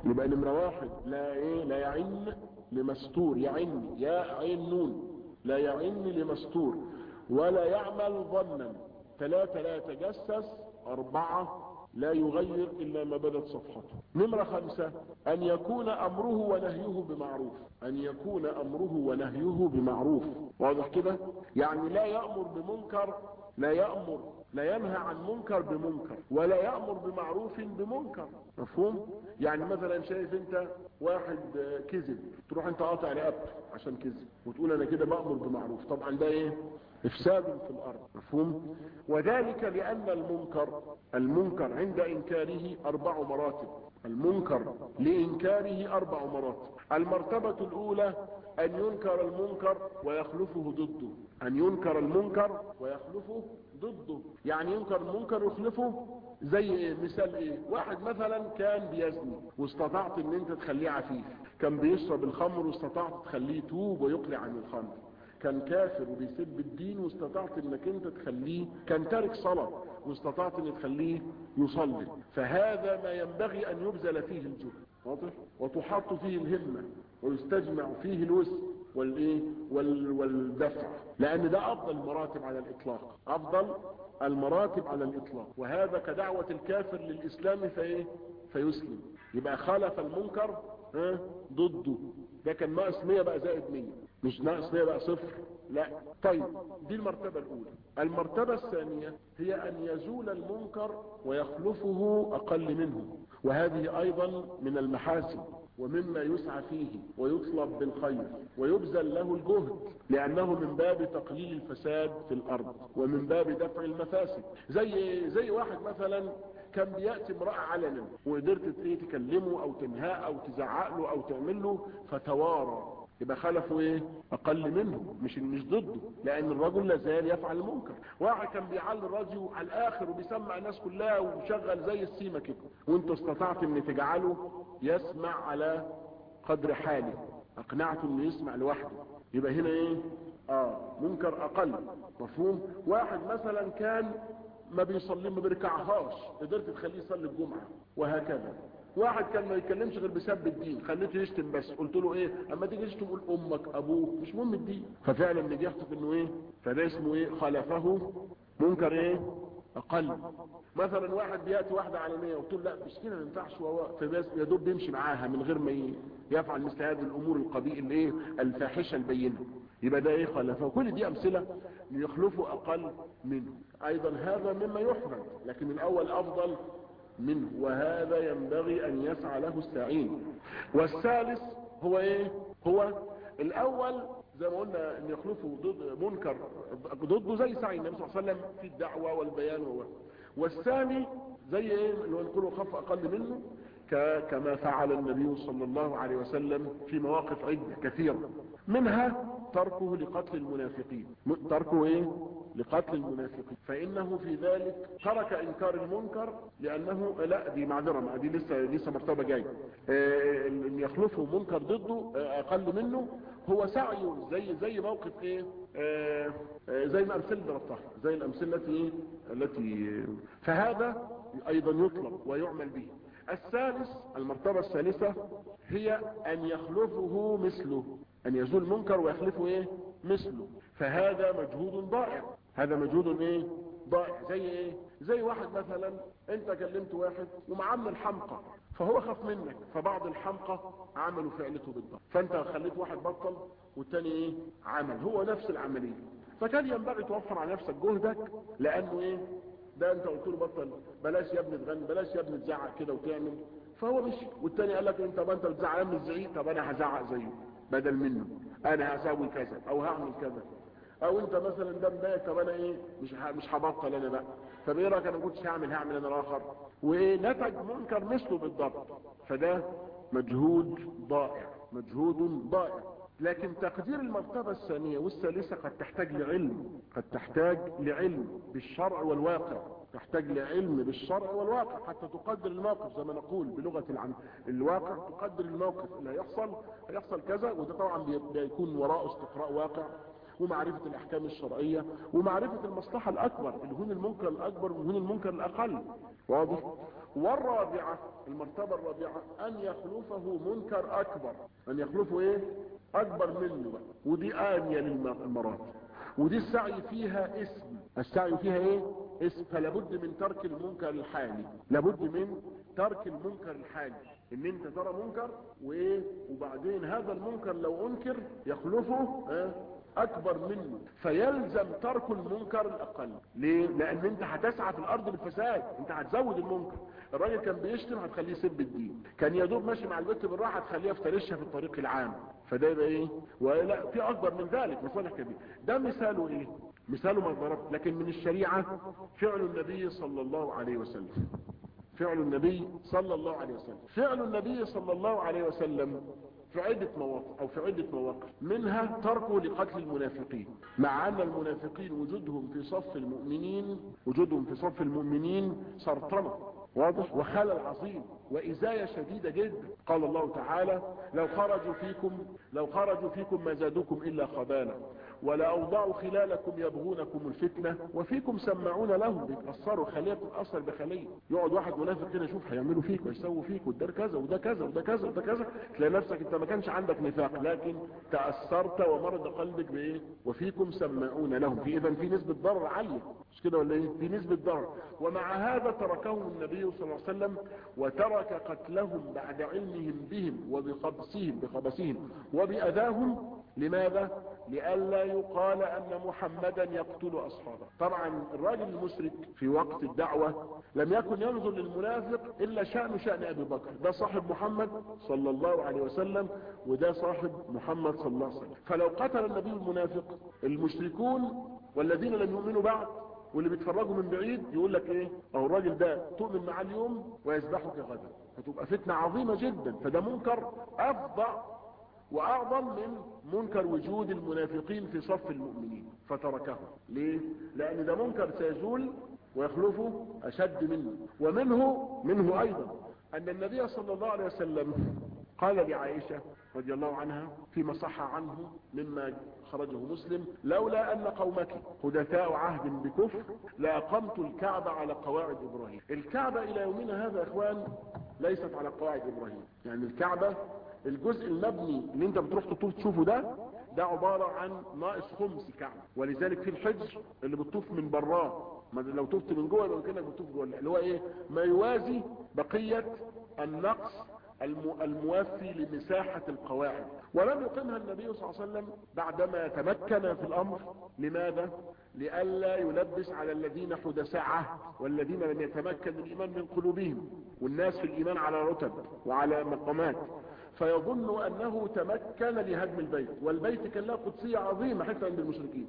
يبقى نمرة واحد لا ايه لا يعن لمستور يعن يا عين نون لا يعن لمستور ولا يعمل ظنا ثلاثة لا يتجسس أربعة لا يغير إلا ما بدت صفحته نمرة خمسة أن يكون أمره ونهيه بمعروف أن يكون أمره ونهيه بمعروف واضح كده يعني لا يأمر بمنكر لا يأمر لا ينهى عن منكر بمنكر ولا يأمر بمعروف بمنكر مفهوم يعني مثلا شايف انت واحد كذب تروح انت قاطع رقبته عشان كذب وتقول انا كده بأمر بمعروف طبعا ده ايه افساد في الارض مفهوم وذلك لان المنكر المنكر عند انكاره اربع مراتب المنكر لانكاره اربع مراتب المرتبة الاولى ان ينكر المنكر ويخلفه ضده ان ينكر المنكر ويخلفه ضده يعني ينكر المنكر ويخلفه زي ايه مثال ايه واحد مثلا كان بيزني واستطعت ان انت تخليه عفيف كان بيشرب الخمر واستطعت تخليه يتوب ويقلع عن الخمر كان كافر وبيسب الدين واستطعت انك انت تخليه كان تارك صلاة واستطعت ان تخليه يصلي فهذا ما ينبغي ان يبذل فيه الجهد واضح وتحط فيه الهمة ويستجمع فيه الوسع والايه وال والدفع لان ده افضل المراتب على الاطلاق افضل المراتب على الاطلاق وهذا كدعوة الكافر للاسلام فايه فيسلم يبقى خالف المنكر ها ضده ده كان ناقص 100 بقى زائد 100 مش ناقص 100 بقى صفر لا طيب دي المرتبة الاولى المرتبة الثانية هي ان يزول المنكر ويخلفه اقل منه وهذه ايضا من المحاسن ومما يسعى فيه ويطلب بالخير ويبذل له الجهد لانه من باب تقليل الفساد في الارض ومن باب دفع المفاسد زي زي واحد مثلا كان بيأتي امرأة علنا وقدرت ايه تكلمه او تنهاه او تزعق له او تعمل له فتوارى يبقى خلفه ايه اقل منه مش مش ضده لان الرجل لازال يفعل المنكر واحد كان بيعلي الراديو على الاخر وبيسمع الناس كلها ومشغل زي السيمه كده وانت استطعت ان تجعله يسمع على قدر حاله اقنعته انه يسمع لوحده يبقى هنا ايه اه منكر اقل مفهوم واحد مثلا كان ما بيصلي ما بيركعهاش قدرت تخليه يصلي الجمعه وهكذا واحد كان ما يتكلمش غير بسب الدين خليته يشتم بس قلت له ايه اما تيجي تشتم قول امك ابوك مش مهم الدين ففعلا نجحت في انه ايه فده اسمه ايه خلفه منكر ايه اقل مثلا واحد بياتي واحده علنيه قلت له لا مش كده ما ينفعش وهو فبس يا دوب بيمشي معاها من غير ما يفعل مثل هذه الامور القبيح الايه الفاحشه البينه يبقى ده ايه خلفه كل دي امثله يخلفه اقل منه ايضا هذا مما يحمد لكن الاول افضل منه وهذا ينبغي ان يسعى له السعين والثالث هو ايه هو الاول زي ما قلنا ان يخلفه ضد منكر ضده زي سعي النبي صلى الله عليه وسلم في الدعوة والبيان و والثاني زي ايه اللي هو نقوله خف اقل منه كما فعل النبي صلى الله عليه وسلم في مواقف عدة كثيرة منها تركه لقتل المنافقين تركه ايه لقتل المنافقين فانه في ذلك ترك انكار المنكر لانه لا دي معذرة ما دي لسه لسه مرتبة جاية آه يخلفه منكر ضده آه اقل منه هو سعيه زي زي موقف ايه آه زي ما امثله ضربتها زي الامثله التي ايه التي فهذا ايضا يطلب ويعمل به الثالث المرتبة الثالثة هي ان يخلفه مثله ان يزول منكر ويخلفه ايه مثله فهذا مجهود ضائع هذا مجهود ايه ضائع زي ايه زي واحد مثلا انت كلمت واحد ومعامل الحمقى فهو خاف منك فبعض الحمقى عملوا فعلته بالضبط فانت خليت واحد بطل والتاني ايه عمل هو نفس العملية فكان ينبغي توفر على نفسك جهدك لانه ايه ده انت قلت له بطل بلاش يا ابني تغني بلاش يا ابني تزعق كده وتعمل فهو مشي والتاني قال لك انت بقى انت بتزعق من الزعيق طب انا هزعق زيه بدل منه انا هسوي كذا او هعمل كذا او انت مثلا ده مضايق طب انا ايه مش مش هبطل انا بقى طب ايه رايك انا ما كنتش هعمل هعمل انا الاخر وايه نتج منكر مثله بالضبط فده مجهود ضائع مجهود ضائع لكن تقدير المرتبة الثانية والثالثة قد تحتاج لعلم قد تحتاج لعلم بالشرع والواقع تحتاج لعلم بالشرع والواقع حتى تقدر الموقف زي ما نقول بلغة العم الواقع تقدر الموقف اللي هيحصل هيحصل كذا وده طبعا بيكون وراءه استقراء واقع ومعرفة الاحكام الشرعية ومعرفة المصلحة الاكبر اللي هون المنكر الاكبر وهون المنكر الاقل واضح والرابعة المرتبة الرابعة ان يخلفه منكر اكبر ان يخلفه ايه اكبر منه بقى ودي آنية للمراتب ودي السعي فيها اسم السعي فيها ايه اسم فلابد من ترك المنكر الحالي لابد من ترك المنكر الحالي ان انت ترى منكر وايه وبعدين هذا المنكر لو انكر يخلفه اه اكبر منه فيلزم ترك المنكر الاقل ليه لان انت هتسعى في الارض بالفساد انت هتزود المنكر الراجل كان بيشتم هتخليه يسب الدين كان يدوب ماشي مع البت بالراحه هتخليها يفترشها في الطريق العام فده يبقى ايه ولا في اكبر من ذلك مصالح كبير ده مثاله ايه مثاله ما ضربت لكن من الشريعه فعل النبي صلى الله عليه وسلم فعل النبي صلى الله عليه وسلم فعل النبي صلى الله عليه وسلم في عدة مواقف او في عدة مواقف منها تركه لقتل المنافقين مع ان المنافقين وجودهم في صف المؤمنين وجودهم في صف المؤمنين سرطنة واضح وخلل عظيم وإزاية شديدة جدا قال الله تعالى لو خرجوا فيكم لو خرجوا فيكم ما زادوكم إلا خبالا ولا أوضعوا خلالكم يبغونكم الفتنة وفيكم سمعون لهم بيتأثروا خلية بتتأثر بخلية يقعد واحد منافق كده يشوف هيعملوا فيك ويسووا فيك وده كذا وده كذا وده كذا وده كذا تلاقي نفسك انت ما كانش عندك نفاق لكن تأثرت ومرض قلبك بايه وفيكم سمعون لهم في اذا في نسبة ضرر عالية مش كده ولا ايه في نسبة ضرر ومع هذا تركهم النبي صلى الله عليه وسلم وترك قتلهم بعد علمهم بهم وبخبسهم بخبسهم وبأذاهم لماذا لئلا يقال ان محمدا يقتل اصحابه طبعا الراجل المشرك في وقت الدعوة لم يكن ينظر للمنافق الا شأن شأن ابي بكر ده صاحب محمد صلى الله عليه وسلم وده صاحب محمد صلى الله عليه وسلم فلو قتل النبي المنافق المشركون والذين لم يؤمنوا بعد واللي بيتفرجوا من بعيد يقول لك ايه او الراجل ده تؤمن معاه اليوم ويذبحك غدا فتبقى فتنة عظيمة جدا فده منكر افضع واعظم من منكر وجود المنافقين في صف المؤمنين فتركه ليه لان ده منكر سيزول ويخلفه اشد منه ومنه منه ايضا ان النبي صلى الله عليه وسلم قال لعائشة رضي الله عنها فيما صح عنه مما خرجه مسلم لولا ان قومك حدثاء عهد بكفر لاقمت الكعبة على قواعد ابراهيم الكعبة الى يومنا هذا يا اخوان ليست على قواعد ابراهيم يعني الكعبة الجزء المبني اللي انت بتروح تطوف تشوفه ده ده عبارة عن ناقص خمس كعبة ولذلك في الحجر اللي بتطوف من براه ما لو طفت من جوه يبقى كانك بتطوف جوه اللي هو ايه ما يوازي بقية النقص الموفي لمساحة القواعد ولم يقمها النبي صلى الله عليه وسلم بعدما تمكن في الامر لماذا لئلا يلبس على الذين حدثاء عهد والذين لم يتمكن الايمان من قلوبهم والناس في الايمان على رتب وعلى مقامات فيظن انه تمكن لهدم البيت والبيت كان له قدسية عظيمة حتى عند المشركين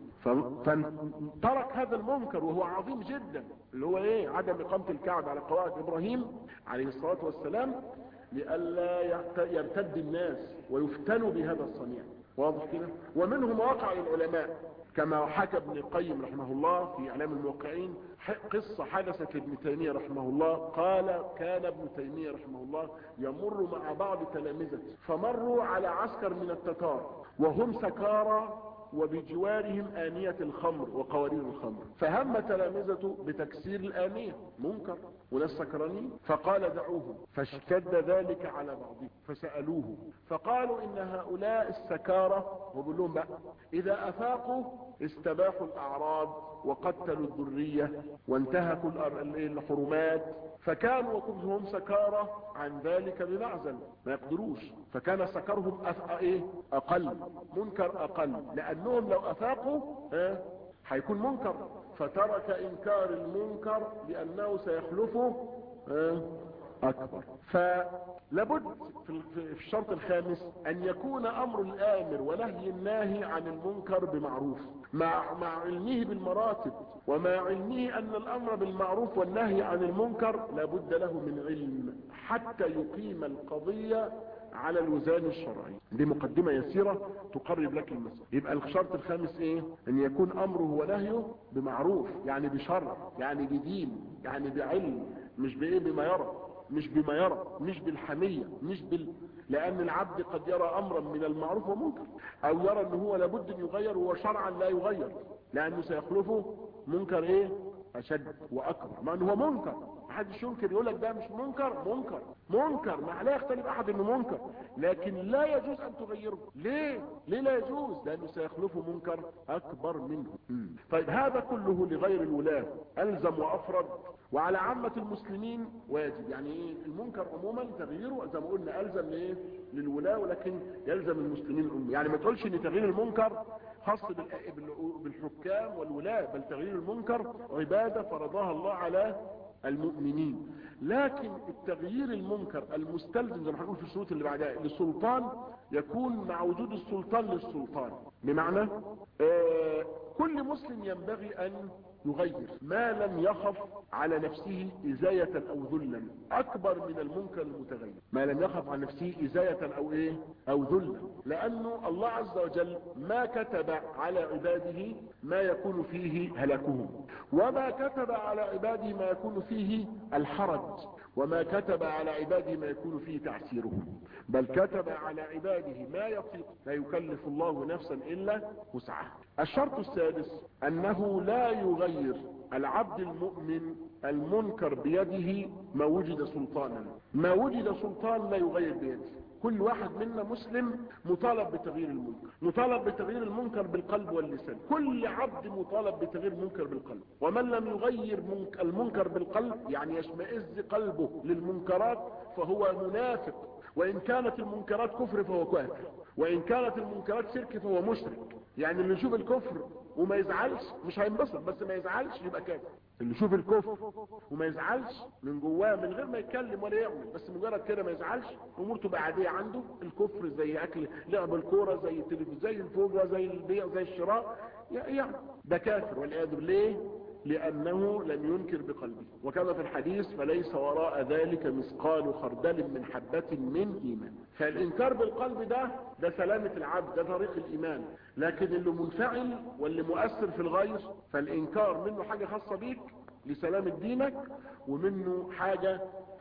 فترك هذا المنكر وهو عظيم جدا اللي هو ايه عدم اقامة الكعبة على قواعد ابراهيم عليه الصلاة والسلام لئلا يرتد الناس ويفتنوا بهذا الصنيع واضح كده ومنه مواقع للعلماء كما حكى ابن القيم رحمه الله في اعلام الموقعين قصة حدثت لابن تيمية رحمه الله قال كان ابن تيمية رحمه الله يمر مع بعض تلامذته فمروا على عسكر من التتار وهم سكارى وبجوارهم آنية الخمر وقوارير الخمر فهم تلامذته بتكسير الآنية منكر وناس سكرانين فقال دعوهم فاشتد ذلك على بعضهم فسألوه فقالوا إن هؤلاء السكارة وبقول لهم بقى إذا أفاقوا استباحوا الأعراض وقتلوا الذرية وانتهكوا الحرمات فكانوا وكلهم سكارى عن ذلك بمعزل ما يقدروش فكان سكرهم أف... إيه؟ أقل منكر أقل لأنهم لو أفاقوا اه هيكون منكر فترك إنكار المنكر لأنه سيخلفه اه أكبر فلابد في الشرط الخامس أن يكون أمر الآمر ونهي الناهي عن المنكر بمعروف مع, مع علمه بالمراتب ومع علمه أن الأمر بالمعروف والنهي عن المنكر لابد له من علم حتى يقيم القضية على الوزان الشرعي دي مقدمة يسيرة تقرب لك المسألة يبقى الشرط الخامس ايه ان يكون امره ونهيه بمعروف يعني بشرع يعني بدين يعني بعلم مش بايه بما يرى مش بما يرى مش بالحمية مش بال لان العبد قد يرى امرا من المعروف ومنكر او يرى ان هو لابد ان يغير وهو شرعا لا يغير لانه سيخلفه منكر ايه اشد واكبر مع انه هو منكر محدش ينكر يقول لك ده مش منكر منكر منكر ما لا يختلف احد انه منكر لكن لا يجوز ان تغيره ليه ليه لا يجوز لانه سيخلفه منكر اكبر منه طيب هذا كله لغير الولاة الزم وافرد وعلى عامة المسلمين واجب يعني ايه المنكر عموما تغييره زي ما قلنا الزم لايه للولاة ولكن يلزم المسلمين الأم يعني ما تقولش ان تغيير المنكر خاص بالحكام والولاة بل تغيير المنكر عبادة فرضها الله على المؤمنين لكن التغيير المنكر المستلزم زي ما هنقول في الشروط اللي بعدها للسلطان يكون مع وجود السلطان للسلطان بمعنى آه كل مسلم ينبغي ان يغير ما لم يخف على نفسه إزاية أو ذلا أكبر من المنكر المتغير ما لم يخف على نفسه إزاية أو إيه أو ذلا لأنه الله عز وجل ما كتب على عباده ما يكون فيه هلاكهم وما كتب على عباده ما يكون فيه الحرج وما كتب على عباده ما يكون فيه تعسيرهم بل كتب على عباده ما يطيق لا يكلف الله نفسا إلا وسعها الشرط السادس أنه لا يغير العبد المؤمن المنكر بيده ما وجد سلطانا ما وجد سلطان لا يغير بيده كل واحد منا مسلم مطالب بتغيير المنكر مطالب بتغيير المنكر بالقلب واللسان كل عبد مطالب بتغيير المنكر بالقلب ومن لم يغير المنكر بالقلب يعني يشمئز قلبه للمنكرات فهو منافق وإن كانت المنكرات كفر فهو كافر وإن كانت المنكرات شرك فهو مشرك يعني اللي يشوف الكفر وما يزعلش مش هينبسط بس ما يزعلش يبقى كافر اللي يشوف الكفر وما يزعلش من جواه من غير ما يتكلم ولا يعمل بس مجرد كده ما يزعلش امور تبقى عاديه عنده الكفر زي اكل لعب الكوره زي التلفزيون زي الفوجه زي البيع زي الشراء يعني ده كافر والعياذ بالله لأنه لم ينكر بقلبه وكما في الحديث فليس وراء ذلك مثقال خردل من حبة من إيمان فالإنكار بالقلب ده ده سلامة العبد ده طريق الإيمان لكن اللي منفعل واللي مؤثر في الغير فالإنكار منه حاجة خاصة بيك لسلامة دينك ومنه حاجة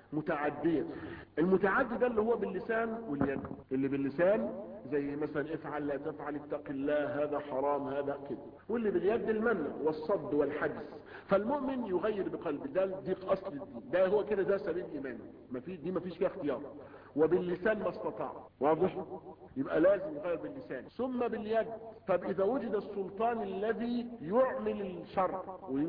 متعدية المتعدي ده اللي هو باللسان واليد اللي باللسان زي مثلا افعل لا تفعل اتق الله هذا حرام هذا كده واللي باليد المنع والصد والحجز فالمؤمن يغير بقلبه ده دي اصل الدين ده هو كده ده سبيل ايمانه ما في دي ما فيش فيها اختيار وباللسان ما استطاع واضح يبقى لازم يغير باللسان ثم باليد طب اذا وجد السلطان الذي يعمل الشر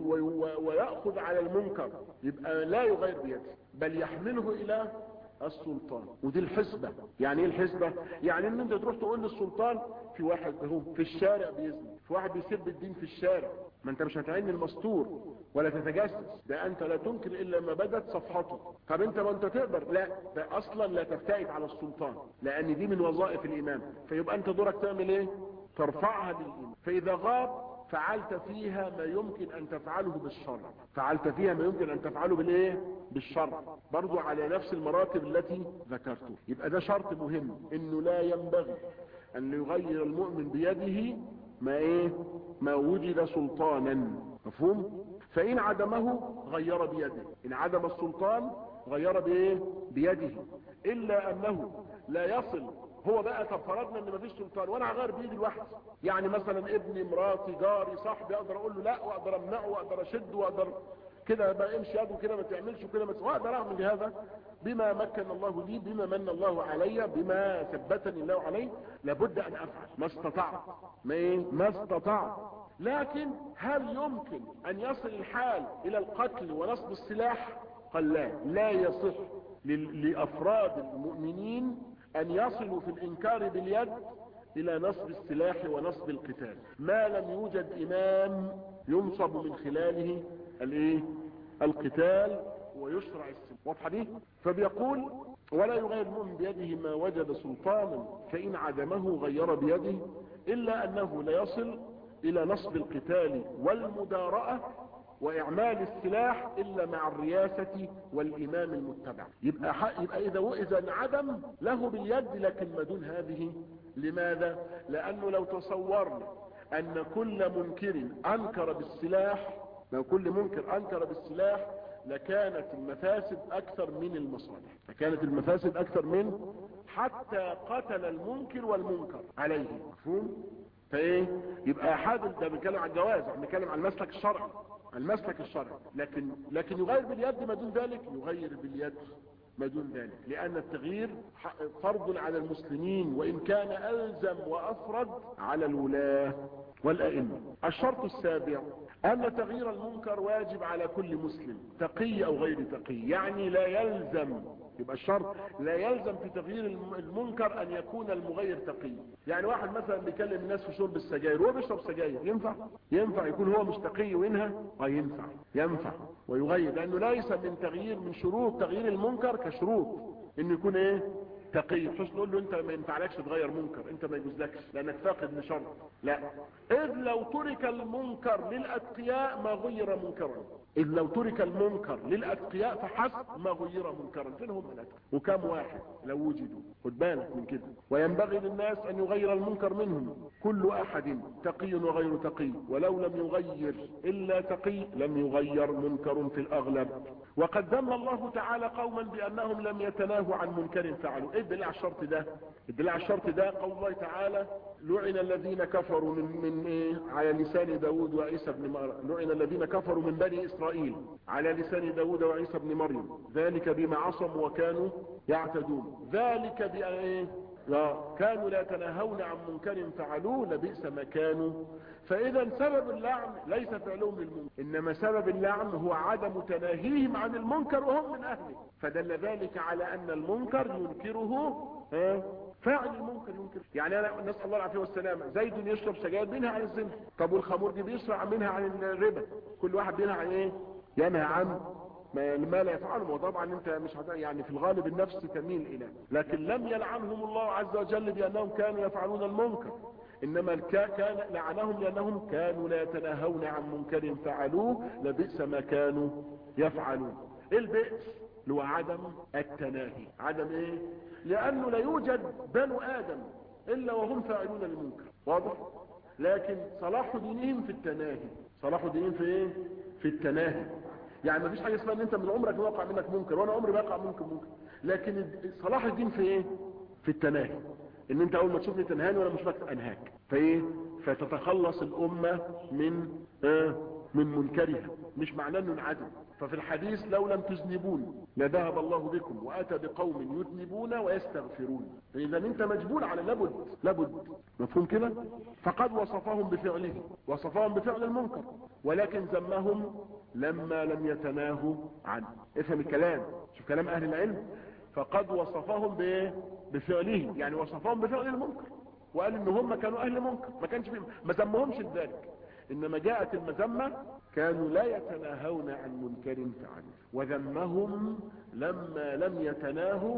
ويأخذ على المنكر يبقى لا يغير بيده بل يحمله الى السلطان ودي الحسبة يعني ايه الحسبة يعني ان انت تروح تقول للسلطان في واحد اهو في الشارع بيزني في واحد بيسب الدين في الشارع ما انت مش هتعين المستور ولا تتجسس ده انت لا تنكر الا ما بدت صفحته طب انت ما انت تقدر لا ده اصلا لا تفتئت على السلطان لان دي من وظائف الامام فيبقى انت دورك تعمل ايه ترفعها للامام فاذا غاب فعلت فيها ما يمكن ان تفعله بالشر فعلت فيها ما يمكن ان تفعله بالايه بالشر برضو على نفس المراتب التي ذكرته يبقى ده شرط مهم انه لا ينبغي ان يغير المؤمن بيده ما ايه ما وجد سلطانا مفهوم فان عدمه غير بيده ان عدم السلطان غير بايه بيده الا انه لا يصل هو بقى طب فرضنا ان مفيش سلطان وانا هغير بايدي لوحدي يعني مثلا ابني مراتي جاري صاحبي اقدر اقول له لا واقدر امنعه واقدر اشده واقدر كده ما امشي يده كده ما تعملش وكده ما واقدر اعمل هذا بما مكن الله لي بما من الله علي بما ثبتني الله عليه لابد ان افعل ما استطعت ما ايه ما استطعت لكن هل يمكن ان يصل الحال الى القتل ونصب السلاح قال لا لا يصح لافراد المؤمنين ان يصلوا في الانكار باليد الى نصب السلاح ونصب القتال ما لم يوجد امام ينصب من خلاله الايه القتال ويشرع السلاح واضحه دي فبيقول ولا يغير المؤمن بيده ما وجد سلطانا فان عدمه غير بيده الا انه لا يصل الى نصب القتال والمداراه واعمال السلاح الا مع الرياسة والامام المتبع يبقى حق يبقى اذا اذا انعدم له باليد لكن ما دون هذه لماذا لانه لو تصورنا ان كل منكر انكر بالسلاح لو كل منكر انكر بالسلاح لكانت المفاسد اكثر من المصالح لكانت المفاسد اكثر من حتى قتل المنكر والمنكر عليه مفهوم فايه يبقى احد ده بنتكلم عن الجواز احنا بنتكلم عن المسلك الشرعي المسلك الشرعي لكن لكن يغير باليد ما دون ذلك يغير باليد ما دون ذلك لأن التغيير فرض على المسلمين وإن كان ألزم وأفرد على الولاة والأئمة الشرط السابع أن تغيير المنكر واجب على كل مسلم تقي أو غير تقي يعني لا يلزم يبقى الشرط لا يلزم في تغيير المنكر أن يكون المغير تقي يعني واحد مثلا بيكلم الناس في شرب السجاير وهو بيشرب سجاير ينفع ينفع يكون هو مش تقي وينهى اه ينفع ينفع ويغير لأنه ليس من تغيير من شروط تغيير المنكر كشروط انه يكون ايه تقي مش نقول له انت ما ينفعلكش تغير منكر انت ما يجوزلكش لانك فاقد لشرط لا اذ لو ترك المنكر للاتقياء ما غير منكرا اذ لو ترك المنكر للاتقياء فحسب ما غير منكرا فين هم الاتقياء وكم واحد لو وجدوا خد بالك من كده وينبغي للناس ان يغير المنكر منهم كل احد تقي وغير تقي ولو لم يغير الا تقي لم يغير منكر في الاغلب وقد ذم الله تعالى قوما بانهم لم يتناهوا عن منكر فعلوا ايه الدليل على الشرط ده الدليل على الشرط ده قول الله تعالى لعن الذين كفروا من من ايه على لسان داود وعيسى بن مريم لعن الذين كفروا من بني اسرائيل على لسان داود وعيسى بن مريم ذلك بما عصموا وكانوا يعتدون ذلك بأن ايه كانوا لا يتناهون عن منكر فعلوه لبئس ما كانوا فاذا سبب اللعن ليس فعلهم للمنكر انما سبب اللعن هو عدم تناهيهم عن المنكر وهم من اهله فدل ذلك على ان المنكر ينكره فاعل المنكر ينكر يعني انا نسال الله العافيه والسلامه زيد يشرب سجاير منها عن الزنا طب والخمور دي بيشرب منها عن الربا كل واحد بينها عن ايه ينهى عن ما, ما لا يفعله وطبعا انت مش هت... يعني في الغالب النفس تميل اليه لكن لم يلعنهم الله عز وجل بانهم كانوا يفعلون المنكر انما كان لعنهم لانهم كانوا لا يتناهون عن منكر فعلوه لبئس ما كانوا يفعلون ايه البئس اللي هو عدم التناهي عدم ايه لانه لا يوجد بنو ادم الا وهم فاعلون المنكر واضح لكن صلاح دينهم في التناهي صلاح دينهم في ايه في التناهي يعني مفيش حاجه اسمها ان انت من عمرك ما وقع منك منكر وانا عمري بقع منكر منكر لكن صلاح الدين في ايه في التناهي ان انت اول ما تشوفني تنهاني وانا مش بكتب انهاك فايه فتتخلص الامة من آه من منكرها مش معناه انه انعدم ففي الحديث لو لم تذنبون لذهب الله بكم واتى بقوم يذنبون ويستغفرون فاذا انت مجبول على لابد لابد مفهوم كده فقد وصفهم بفعله وصفهم بفعل المنكر ولكن ذمهم لما لم يتناهوا عنه افهم الكلام شوف كلام اهل العلم فقد وصفهم بايه بفعله يعني وصفهم بفعل المنكر وقال ان هم كانوا اهل منكر ما كانش فيهم ما ذمهمش بذلك انما جاءت المذمة كانوا لا يتناهون عن منكر فعله وذمهم لما لم يتناهوا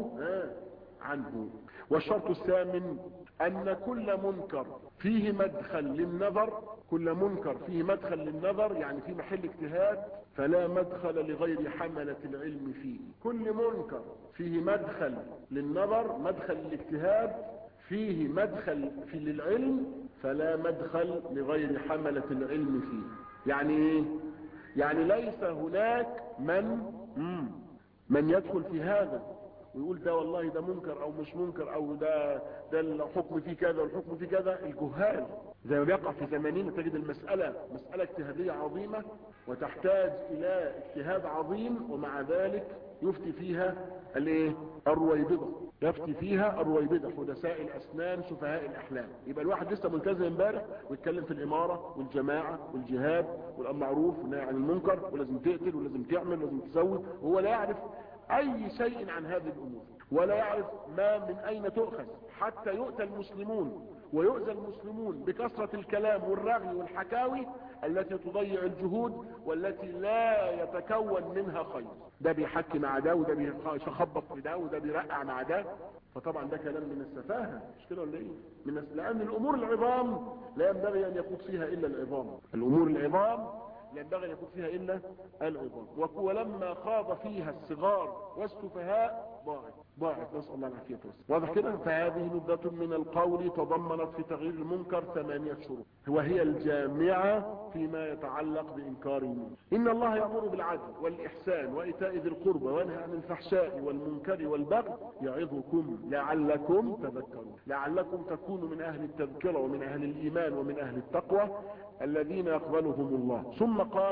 عنه والشرط الثامن ان كل منكر فيه مدخل للنظر كل منكر فيه مدخل للنظر يعني في محل اجتهاد فلا مدخل لغير حملة العلم فيه كل منكر فيه مدخل للنظر مدخل للاجتهاد فيه مدخل في للعلم فلا مدخل لغير حملة العلم فيه يعني ايه يعني ليس هناك من مم من يدخل في هذا ويقول ده والله ده منكر او مش منكر او ده ده الحكم فيه كذا والحكم فيه كذا الجهال زي ما بيقع في زماننا تجد المسألة مسألة اجتهادية عظيمة وتحتاج الى اجتهاد عظيم ومع ذلك يفتي فيها الايه الرويبضة يفتي فيها الرويبضة حدثاء الاسنان سفهاء الاحلام يبقى الواحد لسه ملتزم امبارح ويتكلم في الامارة والجماعة والجهاد والمعروف والنهي عن المنكر ولازم تقتل ولازم تعمل ولازم تسوي وهو لا يعرف اي شيء عن هذه الامور ولا يعرف ما من اين تؤخذ حتى يؤتى المسلمون ويؤذى المسلمون بكثرة الكلام والرغي والحكاوي التي تضيع الجهود والتي لا يتكون منها خير ده بيحكي مع ده وده بيخبط في ده وده بيرقع مع ده فطبعا ده كلام من السفاهة مش كده ولا ايه من الس... لان الامور العظام لا ينبغي ان يخوض فيها الا العظام الامور العظام لا ينبغي ان يكون فيها الا العظام ولما خاض فيها الصغار والسفهاء ضاعت ضاعت نسال الله العافيه والسلام واضح كده فهذه نبذه من القول تضمنت في تغيير المنكر ثمانيه شروط وهي الجامعه فيما يتعلق بانكار المنكر ان الله يامر بالعدل والاحسان وايتاء ذي القربى وينهى عن الفحشاء والمنكر والبغي يعظكم لعلكم تذكرون لعلكم تكونوا من اهل التذكره ومن اهل الايمان ومن اهل التقوى الذين يقبلهم الله ثم قال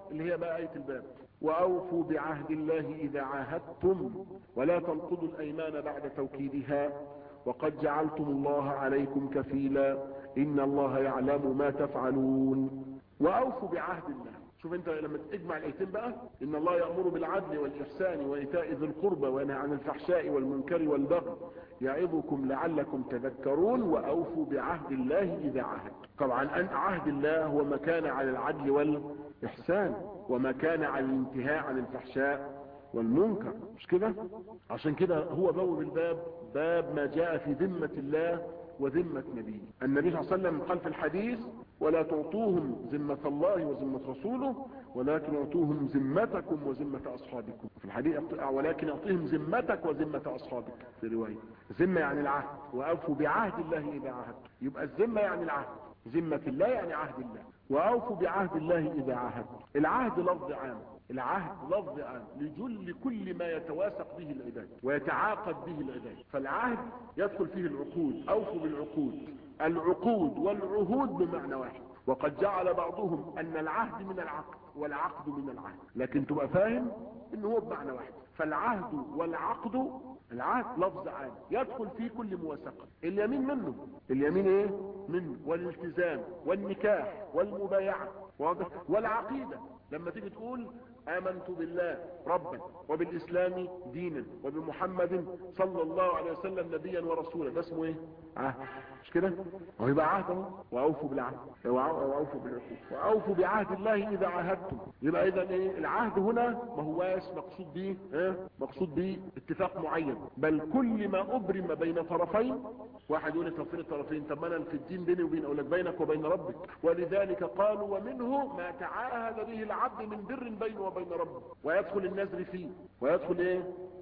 اللي هي بقى آية الباب وأوفوا بعهد الله إذا عاهدتم ولا تنقضوا الأيمان بعد توكيدها وقد جعلتم الله عليكم كفيلا إن الله يعلم ما تفعلون وأوفوا بعهد الله شوف انت لما تجمع الايتين بقى ان الله يأمر بالعدل والاحسان وايتاء ذي القربى وينهى عن الفحشاء والمنكر والبغي يعظكم لعلكم تذكرون واوفوا بعهد الله اذا عهد طبعا ان عهد الله هو ما كان على العدل والاحسان وما كان على الانتهاء عن الفحشاء والمنكر مش كده عشان كده هو بوب الباب باب ما جاء في ذمة الله وذمة نبيه النبي صلى الله عليه وسلم قال في الحديث ولا تعطوهم ذمة الله وذمة رسوله ولكن اعطوهم ذمتكم وذمة اصحابكم في الحديث ولكن اعطيهم ذمتك وذمة اصحابك في رواية ذمة يعني العهد واوفوا بعهد الله اذا عهد يبقى الذمة يعني العهد ذمة الله يعني عهد الله واوفوا بعهد الله اذا عهد العهد لفظ عام العهد لفظ عام لجل كل ما يتواثق به العباد ويتعاقد به العباد فالعهد يدخل فيه العقود اوفوا بالعقود العقود والعهود بمعنى واحد وقد جعل بعضهم ان العهد من العقد والعقد من العهد لكن تبقى فاهم ان هو بمعنى واحد فالعهد والعقد العهد لفظ عام يدخل فيه كل موثقة اليمين منه اليمين ايه منه والالتزام والنكاح والمبايعة واضح والعقيدة لما تيجي تقول امنت بالله ربا وبالاسلام دينا وبمحمد صلى الله عليه وسلم نبيا ورسولا ده اسمه ايه عهد مش كده هو يبقى عهد اهو واوفوا بالعهد واوفوا بالعقود واوفوا بعهد الله اذا عاهدتم يبقى اذا ايه العهد هنا ما هواش مقصود به ايه مقصود به اتفاق معين بل كل ما ابرم بين طرفين واحد يقول لك فين الطرفين طب انا في الدين بيني وبين اقول لك بينك وبين ربك ولذلك قالوا ومنه ما تعاهد به العبد من بر بينه وبين ربه ويدخل النذر فيه ويدخل ايه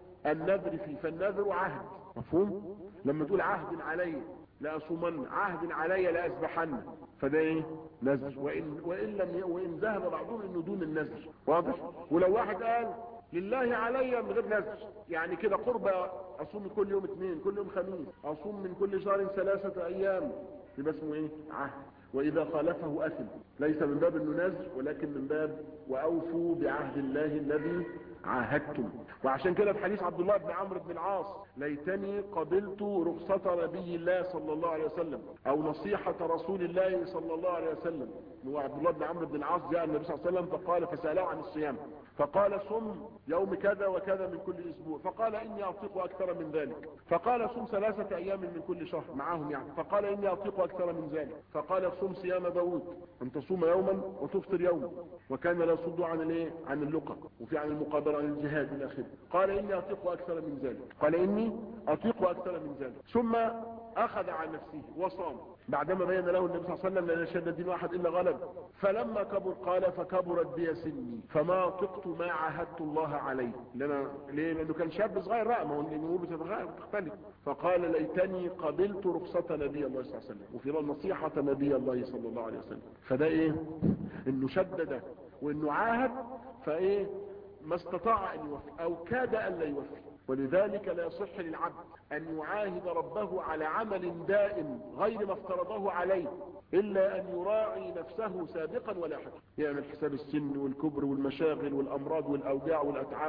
النذر فيه فالنذر عهد مفهوم لما تقول عهد علي لأصومن عهد علي لأسبحن فده ايه نذر وإن, وإن, لم ي... وإن ذهب بعضهم انه دون النذر واضح ولو واحد قال لله علي من غير نذر يعني كده قربة اصوم كل يوم اثنين كل يوم خميس اصوم من كل شهر ثلاثة ايام يبقى اسمه ايه عهد واذا خالفه اثم ليس من باب انه نذر ولكن من باب واوفوا بعهد الله الذي عاهدتم وعشان كده في حديث عبد الله بن عمرو بن العاص ليتني قبلت رخصة نبي الله صلى الله عليه وسلم او نصيحة رسول الله صلى الله عليه وسلم هو عبد الله بن عمرو بن العاص جاء النبي صلى الله عليه وسلم فقال فسأله عن الصيام فقال صم يوم كذا وكذا من كل اسبوع فقال اني اطيق اكثر من ذلك فقال صم ثلاثة ايام من كل شهر معاهم يعني فقال اني اطيق اكثر من ذلك فقال صم صيام داود ان تصوم يوما وتفطر يوما وكان لا يصد عن الايه عن اللقى وفي عن المقابله عن الجهاد الى اخره قال اني اطيق اكثر من ذلك قال اني اطيق اكثر من ذلك ثم اخذ عن نفسه وصام بعدما بين له النبي صلى الله عليه وسلم لا يشهد الدين واحد الا غلب فلما كبر قال فكبرت بي سني فما طقت ما عاهدت الله عليه لأنا ليه لانه كان شاب صغير بقى ما هو الامور بتختلف فقال ليتني قبلت رخصة نبي الله صلى الله عليه وسلم وفي نصيحة نبي الله صلى الله عليه وسلم فده ايه انه شدد وانه عاهد فايه ما استطاع ان يوفي او كاد ان لا يوفي ولذلك لا يصح للعبد ان يعاهد ربه على عمل دائم غير ما افترضه عليه الا ان يراعي نفسه سابقا ولاحقا يعمل حساب السن والكبر والمشاغل والامراض والاوجاع والاتعاب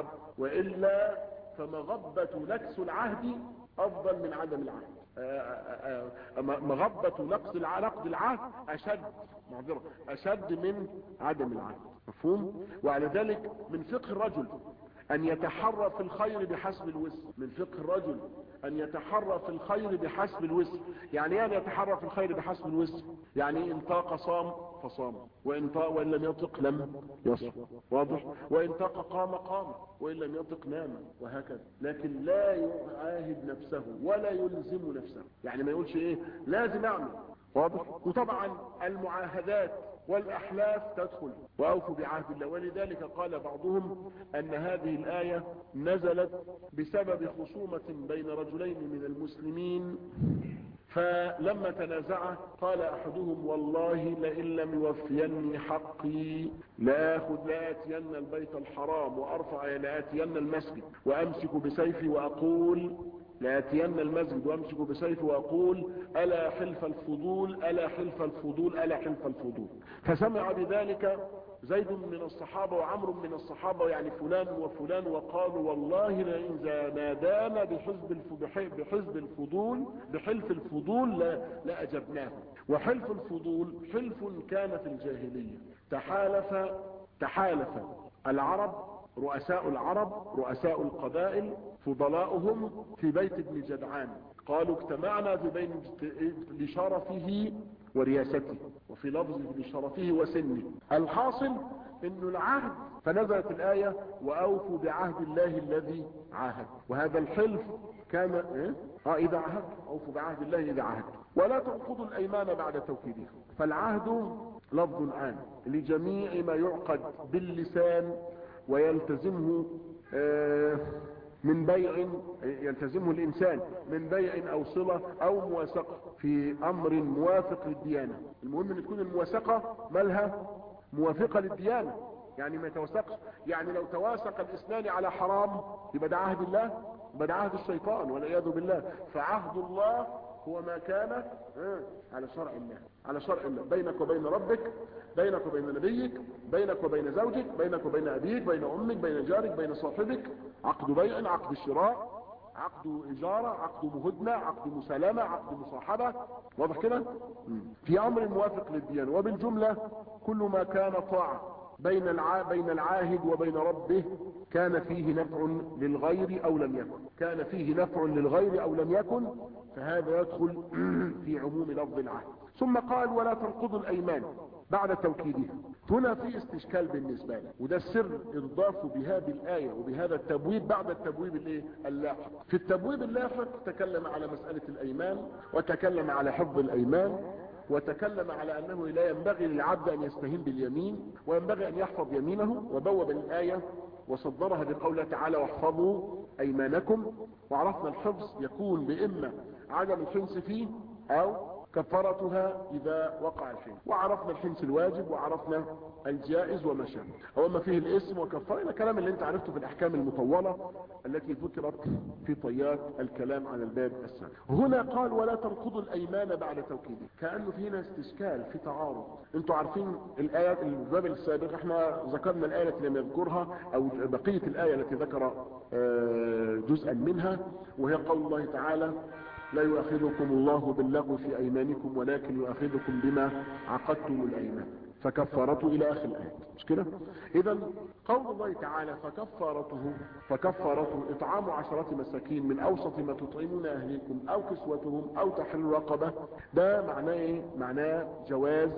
والا فمغبة نكس العهد افضل من عدم العهد مغبة نقص نقض العهد اشد معذرة اشد من عدم العهد مفهوم وعلى ذلك من فقه الرجل ان يتحرى في الخير بحسب الوسع من فقه الرجل ان يتحرى في الخير بحسب الوسع يعني ايه ان يتحرى في الخير بحسب الوسع يعني ان طاق صام فصام وان طاق وان لم يطق لم يصم واضح وان طاق قام قام وان لم يطق نام وهكذا لكن لا يعاهد نفسه ولا يلزم نفسه يعني ما يقولش ايه لازم اعمل واضح وطبعا المعاهدات والأحلاف تدخل وأوفوا بعهد الله ولذلك قال بعضهم أن هذه الآية نزلت بسبب خصومة بين رجلين من المسلمين فلما تنازعا قال أحدهم والله لئن لم يوفيني حقي لآخذ لآتين البيت الحرام وأرفع لآتين المسجد وأمسك بسيفي وأقول لاتين المسجد وامسك بسيفي واقول الا حلف الفضول الا حلف الفضول الا حلف الفضول فسمع بذلك زيد من الصحابة وعمر من الصحابة يعني فلان وفلان وقالوا والله لئن نادانا بحزب بحزب الفضول بحلف الفضول لا لأجبناه وحلف الفضول حلف كان في الجاهلية تحالف تحالف العرب رؤساء العرب رؤساء القبائل فضلاؤهم في بيت ابن جدعان قالوا اجتمعنا في بين لشرفه ورياسته وفي لفظ لشرفه وسنه الحاصل انه العهد فنزلت الآية وأوفوا بعهد الله الذي عاهد وهذا الحلف كان إيه؟ اه إذا عهد أوفوا بعهد الله إذا عهد ولا تنقضوا الأيمان بعد توكيدها فالعهد لفظ عام لجميع ما يعقد باللسان ويلتزمه آه من بيع يلتزمه الإنسان من بيع أو صلة أو موافقة في أمر موافق للديانة المهم أن تكون الموافقة مالها موافقة للديانة يعني ما يتوثقش يعني لو تواسق الاثنان على حرام يبقى ده عهد الله يبقى ده عهد الشيطان والعياذ بالله فعهد الله هو ما كان على شرع الله على شرع الله بينك وبين ربك بينك وبين نبيك بينك وبين زوجك بينك وبين أبيك بين أمك بين جارك بين صاحبك عقد بيع عقد شراء عقد إجارة عقد مهدنة عقد مسالمة عقد مصاحبة واضح كده في أمر موافق للديان وبالجملة كل ما كان طاعة بين الع... بين العاهد وبين ربه كان فيه نفع للغير او لم يكن كان فيه نفع للغير او لم يكن فهذا يدخل في عموم لفظ العهد ثم قال ولا تنقضوا الايمان بعد توكيدها هنا في استشكال بالنسبة لي وده السر اضافه بهذه الآية وبهذا التبويب بعد التبويب الايه اللاحق في التبويب اللاحق تكلم على مسألة الايمان وتكلم على حفظ الايمان وتكلم على انه لا ينبغي للعبد ان يستهين باليمين وينبغي ان يحفظ يمينه وبوب الايه وصدرها بقوله تعالى واحفظوا ايمانكم وعرفنا الحفظ يكون باما عدم الحنس فيه او كفارتها اذا وقع الحنس وعرفنا الحنس الواجب وعرفنا الجائز وما شابه وما فيه الاسم وكفاره الى كلام اللي انت عرفته في الاحكام المطولة التي ذكرت في طيات الكلام عن الباب السابق هنا قال ولا تنقضوا الايمان بعد توكيده كانه في هنا استشكال في تعارض انتوا عارفين الايات الباب السابق احنا ذكرنا الايه التي لم يذكرها او بقيه الايه التي ذكر جزءا منها وهي قول الله تعالى لا يؤاخذكم الله باللغو في ايمانكم ولكن يؤاخذكم بما عقدتم الايمان فكفارته الى اخر الايه مش كده اذا قول الله تعالى فكفارته فكفارته اطعام عشرة مساكين من اوسط ما تطعمون اهليكم او كسوتهم او تحل رقبة ده معناه ايه معناه جواز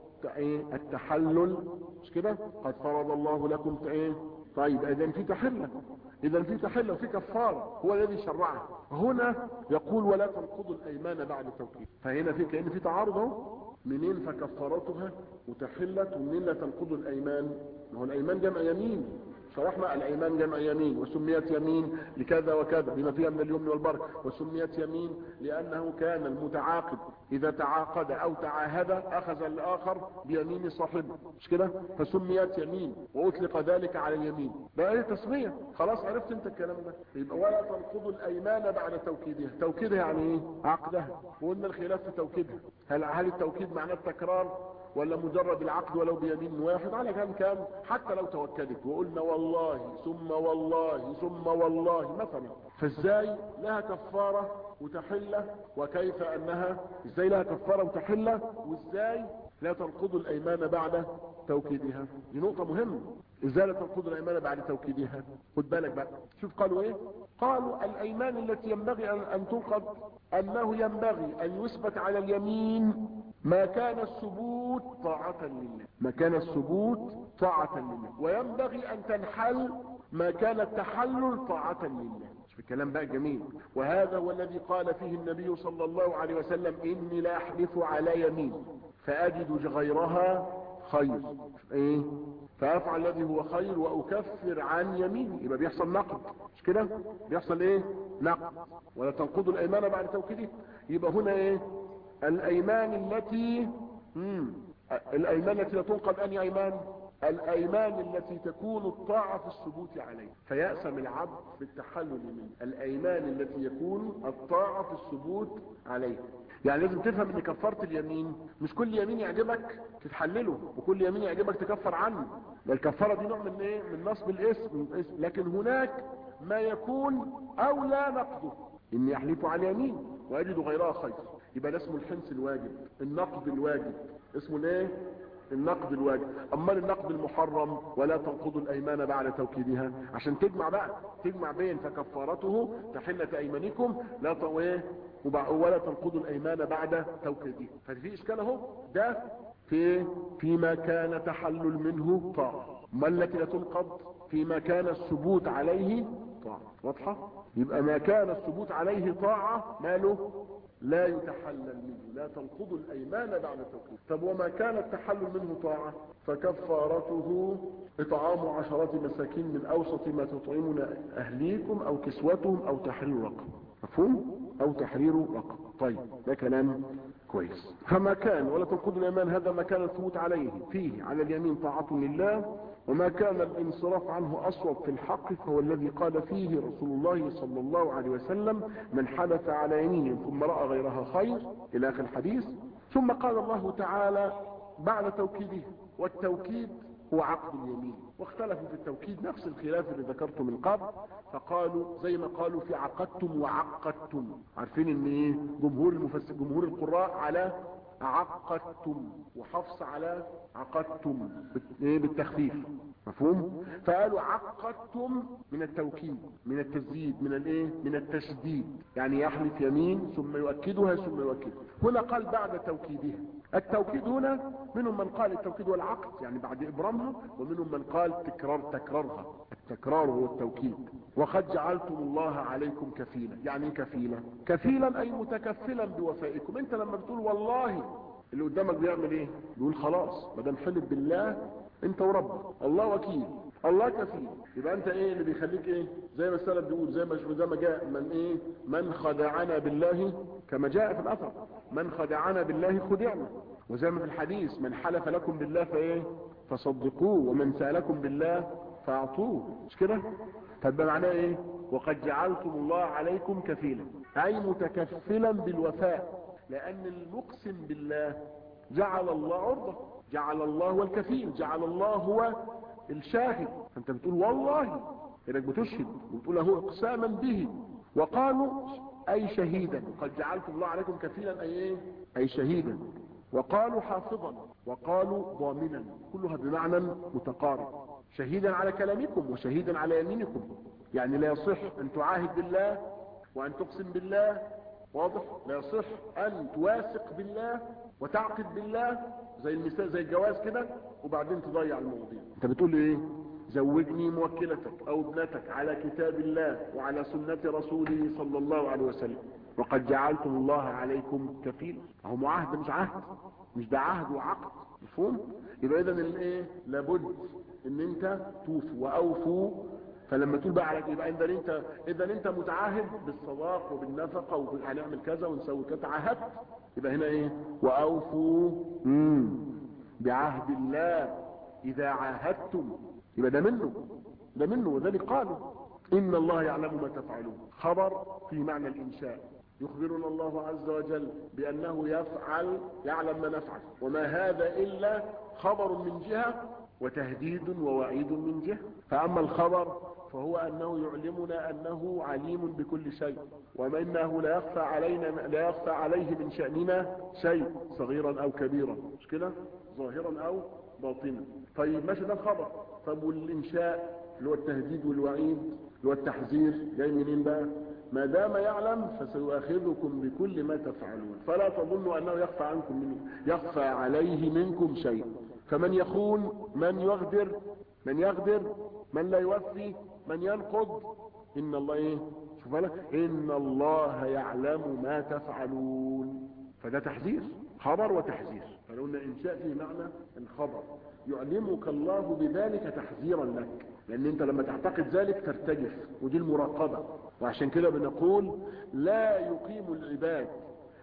التحلل مش كده قد فرض الله لكم ايه طيب اذا في تحلة اذا في تحلة وفي كفارة هو الذي شرعها هنا يقول ولا تنقضوا الايمان بعد توكيد فهنا في كأن في تعارض اهو منين فكفارتها وتحلت ومنين لا تنقضوا الايمان هو الايمان جمع يمين شرحنا الايمان جمع يمين وسميت يمين لكذا وكذا بما فيها من اليمن والبركه وسميت يمين لانه كان المتعاقد اذا تعاقد او تعاهد اخذ الاخر بيمين صاحبه مش كده فسميت يمين واطلق ذلك على اليمين بقى ايه تسميه خلاص عرفت انت الكلام ده يبقى ولا تنقضوا الايمان بعد توكيدها توكيدها يعني ايه عقدها وقلنا الخلاف في توكيدها هل هل التوكيد معناه التكرار ولا مجرد العقد ولو بيمين واحد على كم كان حتى لو توكدت وقلنا والله ثم والله ثم والله مثلا فازاي لها كفارة وتحلة وكيف انها ازاي لها كفارة وتحلة وازاي لا تنقض الايمان بعد توكيدها دي نقطة مهمة ازاي لا تنقض الايمان بعد توكيدها خد بالك بقى شوف قالوا ايه قالوا الايمان التي ينبغي ان تنقض انه ينبغي ان يثبت على اليمين ما كان الثبوت طاعة لله ما كان الثبوت طاعة لله وينبغي ان تنحل ما كان التحلل طاعة لله شوف الكلام بقى جميل وهذا هو الذي قال فيه النبي صلى الله عليه وسلم اني لا احلف على يمين فاجد غيرها خير ايه فافعل الذي هو خير واكفر عن يميني يبقى بيحصل نقد مش كده بيحصل ايه نقد ولا تنقضوا الايمان بعد توكيده يبقى هنا ايه الايمان التي مم. الايمان التي لا تنقض اني ايمان الايمان التي تكون الطاعة في الثبوت عليه فيأسم العبد بالتحلل منه الايمان التي يكون الطاعة في الثبوت عليه يعني لازم تفهم ان كفارة اليمين مش كل يمين يعجبك تتحلله وكل يمين يعجبك تكفر عنه الكفارة دي نوع من ايه من نصب الاسم من الاسم. لكن هناك ما يكون اولى نقضه ان يحلفوا على اليمين ويجدوا غيرها خير يبقى ده اسمه الحنس الواجب النقد الواجب اسمه الايه النقد الواجب امال النقد المحرم ولا تنقضوا الايمان بعد توكيدها عشان تجمع بقى تجمع بين فكفارته تحلة ايمانكم لا ايه ولا تنقضوا الايمان بعد توكيدها ففي اشكال اهو ده في فيما كان تحلل منه طاعة ما التي لا تنقض فيما كان الثبوت عليه طاعة واضحة يبقى ما كان الثبوت عليه طاعة ماله لا يتحلل منه لا تنقض الايمان بعد التوكيد طب وما كان التحلل منه طاعة فكفارته اطعام عشرات مساكين من اوسط ما تطعمون اهليكم او كسوتهم او تحرير رقم مفهوم او تحرير رقم طيب ده كلام كويس فما كان ولا تنقض الايمان هذا ما كان الثبوت عليه فيه على اليمين طاعة لله وما كان الانصراف عنه اصوب في الحق فهو الذي قال فيه رسول الله صلى الله عليه وسلم من حلف على يمين ثم رأى غيرها خير الى اخر الحديث ثم قال الله تعالى بعد توكيده والتوكيد هو عقد اليمين واختلفوا في التوكيد نفس الخلاف اللي ذكرته من قبل فقالوا زي ما قالوا في عقدتم وعقدتم عارفين ان ايه جمهور المفسر جمهور القراء على عقدتم وحفص على عقدتم ايه بالتخفيف مفهوم فقالوا عقدتم من التوكيد من التزييد من الايه من التشديد يعني يحلف يمين ثم يؤكدها ثم يؤكدها هنا قال بعد توكيدها التوكيد هنا منهم من قال التوكيد والعقد يعني بعد ابرامها ومنهم من قال تكرار تكرارها التكرار هو التوكيد وقد جعلتم الله عليكم كفيلا يعني كفيلا كفيلا اي متكفلا بوفائكم انت لما بتقول والله اللي قدامك بيعمل ايه بيقول خلاص ما دام حلف بالله انت وربك الله وكيل الله كفيل يبقى انت ايه اللي بيخليك ايه زي ما السلف بيقول زي ما زي ما جاء من ايه من خدعنا بالله كما جاء في الاثر من خدعنا بالله خدعنا وزي ما في الحديث من حلف لكم بالله فايه فصدقوه ومن سالكم بالله فاعطوه مش كده طب معناه ايه وقد جعلتم الله عليكم كفيلا اي متكفلا بالوفاء لان المقسم بالله جعل الله عرضة جعل الله هو الكفيل جعل الله هو الشاهد فانت بتقول والله انك بتشهد وبتقول له اقساما به وقالوا اي شهيدا قد جعلتم الله عليكم كفيلا اي ايه اي شهيدا وقالوا حافظا وقالوا ضامنا كلها بمعنى متقارب شهيدا على كلامكم وشهيدا على يمينكم يعني لا يصح ان تعاهد بالله وان تقسم بالله واضح لا يصح ان تواثق بالله وتعقد بالله زي المثال زي الجواز كده وبعدين تضيع المواضيع انت بتقول لي ايه زوجني موكلتك او ابنتك على كتاب الله وعلى سنة رسوله صلى الله عليه وسلم وقد جعلتم الله عليكم كفيل اهو معاهد مش عهد مش ده عهد وعقد مفهوم يبقى اذا الايه لابد ان انت توفوا واوفوا فلما تقول بقى على يبقى اذا انت اذا انت متعاهد بالصداق وبالنفقه وهنعمل كذا ونسوي كذا عاهدت يبقى هنا ايه واوفوا امم بعهد الله اذا عاهدتم يبقى ده منه ده منه وذلك قالوا ان الله يعلم ما تفعلون خبر في معنى الانشاء يخبرنا الله عز وجل بانه يفعل يعلم ما نفعل وما هذا الا خبر من جهه وتهديد ووعيد من جهه فاما الخبر فهو انه يعلمنا انه عليم بكل شيء وما انه لا يخفى علينا لا يخفى عليه من شاننا شيء صغيرا او كبيرا مش كده ظاهرا او باطنا طيب ماشي ده الخبر طب والانشاء اللي هو التهديد والوعيد اللي هو التحذير جاي منين بقى ما دام يعلم فسيؤاخذكم بكل ما تفعلون فلا تظنوا انه يخفى عنكم منه يخفى عليه منكم شيء فمن يخون من يغدر من يغدر من لا يوفي من ينقض ان الله ايه شوف بالك ان الله يعلم ما تفعلون فده تحذير خبر وتحذير فلو ان انشاء فيه معنى الخبر يعلمك الله بذلك تحذيرا لك لان انت لما تعتقد ذلك ترتجف ودي المراقبة وعشان كده بنقول لا يقيم العباد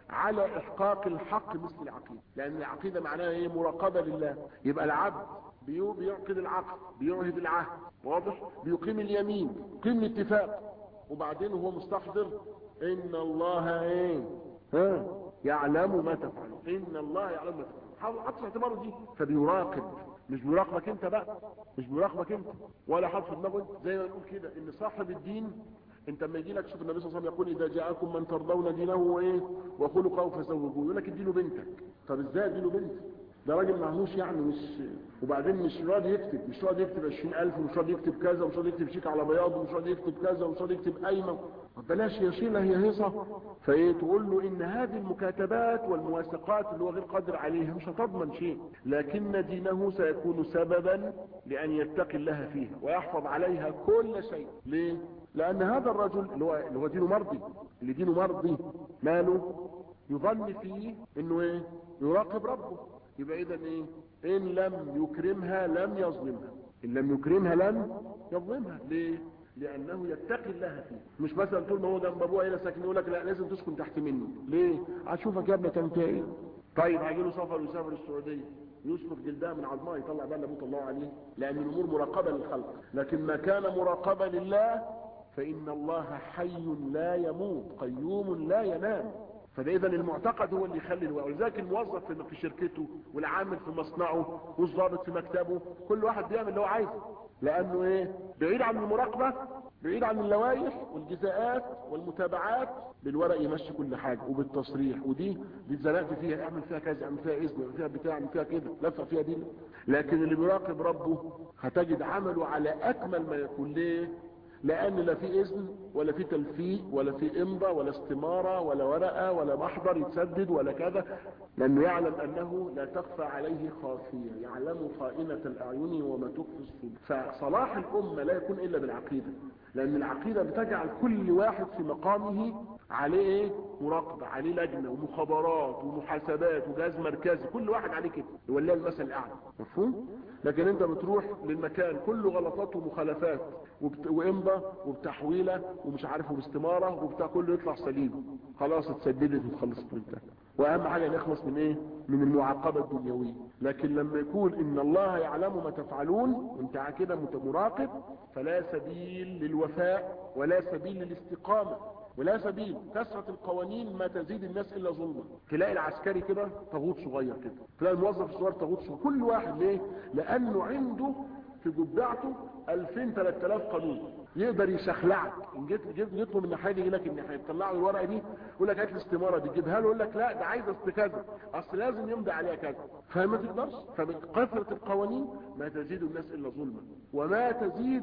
على احقاق الحق مثل العقيدة لان العقيدة معناها ايه مراقبة لله يبقى العبد بيو- بيعقد العقد بيعهد العهد واضح بيقيم اليمين يقيم الاتفاق وبعدين هو مستحضر ان الله ايه ها يعلم ما تفعلون ان الله يعلم ما تفعلون حاول حط في اعتباره دي فبيراقب مش بيراقبك انت بقى مش بيراقبك انت ولا حاط في دماغه انت زي ما نقول كده ان صاحب الدين انت لما يجي لك شوف النبي صلى الله عليه وسلم يقول اذا جاءكم من ترضون دينه وايه وخلقه فزوجوه يقول لك اديله بنتك طب ازاي اديله بنت ده راجل معهوش يعني مش وبعدين مش راضي يكتب مش راضي يكتب 20000 ومش راضي يكتب كذا ومش راضي يكتب شيك على بياض ومش راضي يكتب كذا ومش راضي يكتب قايمه طب بلاش يشيلها هي هيصه فايه تقول له ان هذه المكاتبات والموثقات اللي هو غير قادر عليها مش هتضمن شيء لكن دينه سيكون سببا لان يتقي الله فيها ويحفظ عليها كل شيء ليه لان هذا الرجل اللي هو اللي هو دينه مرضي اللي دينه مرضي ماله يظن فيه انه ايه يراقب ربه يبقى اذا ايه ان لم يكرمها لم يظلمها ان لم يكرمها لم يظلمها ليه لانه يتقي الله فيه مش مثلا طول ما هو جنب ابوه هنا ساكن يقول لك لا لازم تسكن تحت منه ليه هشوفك يا ابني انت ايه طيب هيجي له سفر ويسافر السعوديه يسلخ جلدها من عظمها يطلع بقى ابوه الله عليه لان الامور مراقبه للخلق لكن ما كان مراقبه لله فان الله حي لا يموت قيوم لا ينام فده اذا المعتقد هو اللي يخلي الوقت ولذلك الموظف في في شركته والعامل في مصنعه والضابط في مكتبه كل واحد بيعمل اللي هو عايزه لانه ايه بعيد عن المراقبه بعيد عن اللوائح والجزاءات والمتابعات بالورق يمشي كل حاجه وبالتصريح ودي دي اتزنقت فيها اعمل فيها كذا اعمل فيها اذن اعمل فيها بتاع اعمل فيها كده لفه فيها دي لكن اللي بيراقب ربه هتجد عمله على اكمل ما يكون ليه لان لا في اذن ولا في تلفيق ولا في امضة ولا استمارة ولا ورقة ولا محضر يتسدد ولا كذا لانه يعلم انه لا تخفى عليه خافية يعلم خائنة الاعين وما تخفي الصدور فصلاح الامة لا يكون الا بالعقيدة لان العقيدة بتجعل كل واحد في مقامه عليه ايه مراقبة عليه لجنة ومخابرات ومحاسبات وجهاز مركزي كل واحد عليه كده يوليه المثل الاعلى مفهوم لكن انت بتروح للمكان كله غلطات ومخالفات وبت... وامضة وبتحويلة ومش عارف وباستمارة وبتاع كله يطلع سليم خلاص اتسددت وخلصت وانتهى واهم حاجة نخلص من ايه من المعاقبة الدنيوية لكن لما يكون ان الله يعلم ما تفعلون وانت كده مراقب فلا سبيل للوفاء ولا سبيل للاستقامة ولا سبيل كثرة القوانين ما تزيد الناس الا ظلما تلاقي العسكري كده طاغوت صغير كده تلاقي الموظف الصغير طاغوت صغير كل واحد ليه لانه عنده في جبعته 2000 3000 قانون يقدر يشخلعك ان جيت جيت جيت له من الناحيه دي يجي لك الناحيه تطلع له الورقه دي يقول لك هات لي الاستماره دي تجيبها له يقول لك لا ده عايز اصل كذا اصل لازم يمضي عليها كذا فما تقدرش فمن كثره القوانين ما تزيد الناس الا ظلما وما تزيد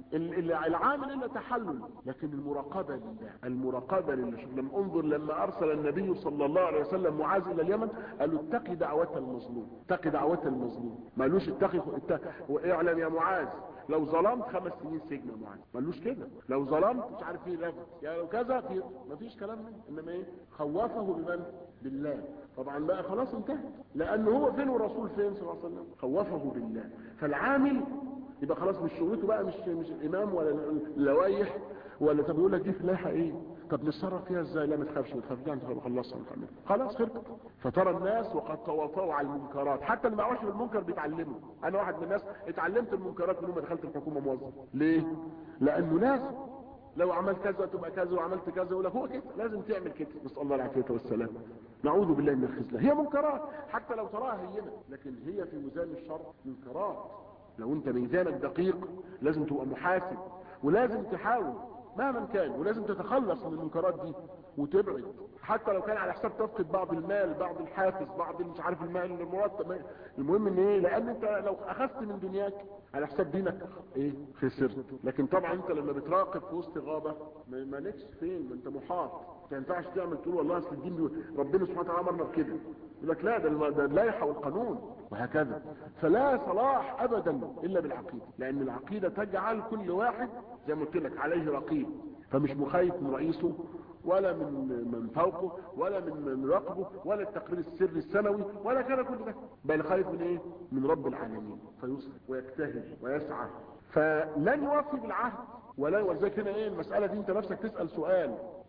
العامل الا تحلل لكن المراقبه لله المراقبه لله شوف لما انظر لما ارسل النبي صلى الله عليه وسلم معاذ الى اليمن قال له اتقي دعوه المظلوم اتقي دعوه المظلوم ما قالوش اتقي واعلم يا معاذ لو ظلمت خمس سنين سجن يا معاذ ما قالوش كده لو ظلمت مش عارف ايه رفض يعني لو كذا في ما فيش كلام منه انما ايه خوفه بمن بالله طبعا بقى خلاص انتهى لانه هو فين والرسول فين صلى الله عليه وسلم خوفه بالله فالعامل يبقى خلاص مش شغلته بقى مش مش الامام ولا اللوايح ولا طب يقول لك دي في لائحه ايه طب نتصرف فيها ازاي لا ما تخافش ما تخافش انت خلصها نكمل خلاص خلصت فترى الناس وقد تواطوا على المنكرات حتى اللي ما يعرفش بالمنكر بيتعلموا انا واحد من الناس اتعلمت المنكرات من يوم ما دخلت الحكومه موظف ليه لانه لازم لو عملت كذا تبقى كذا وعملت كذا يقول لك هو كده لازم تعمل كده نسال الله العافيه والسلام نعوذ بالله من الخزلان هي منكرات حتى لو تراها هينه لكن هي في ميزان الشرع منكرات لو انت ميزانك دقيق لازم تبقى محاسب ولازم تحاول مهما كان ولازم تتخلص من المنكرات دي وتبعد حتى لو كان على حساب تفقد بعض المال بعض الحافز بعض مش عارف المال المرتب المهم ان ايه لان انت لو اخذت من دنياك على حساب دينك ايه خسرت لكن طبعا انت لما بتراقب في وسط غابه مالكش فين ما انت محاط ما ينفعش تعمل تقول والله اصل الدين ربنا سبحانه وتعالى امرنا بكده يقول لك لا ده ده اللائحه والقانون وهكذا فلا صلاح ابدا الا بالعقيده لان العقيده تجعل كل واحد زي ما قلت لك عليه رقيب فمش مخايف من رئيسه ولا من من فوقه ولا من من رقبه ولا التقرير السري السنوي ولا كان كل ده بل خايف من ايه من رب العالمين فيصبر ويجتهد ويسعى فلن يوفي بالعهد ولا ولذلك هنا ايه المساله دي انت نفسك تسال سؤال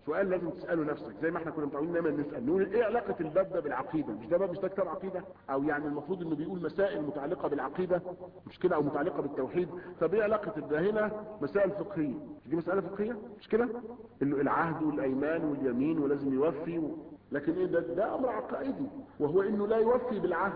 سؤال لازم تساله نفسك زي ما احنا كنا متعودين دايما نسال نقول ايه علاقه الباب ده بالعقيده مش ده باب مش ده كتاب عقيده او يعني المفروض انه بيقول مسائل متعلقه بالعقيده مش كده او متعلقه بالتوحيد طب ايه علاقه ده هنا مسائل فقهيه مش دي مساله فقهيه مش كده العهد والايمان واليمين ولازم يوفي و... لكن ايه ده ده امر عقائدي وهو انه لا يوفي بالعهد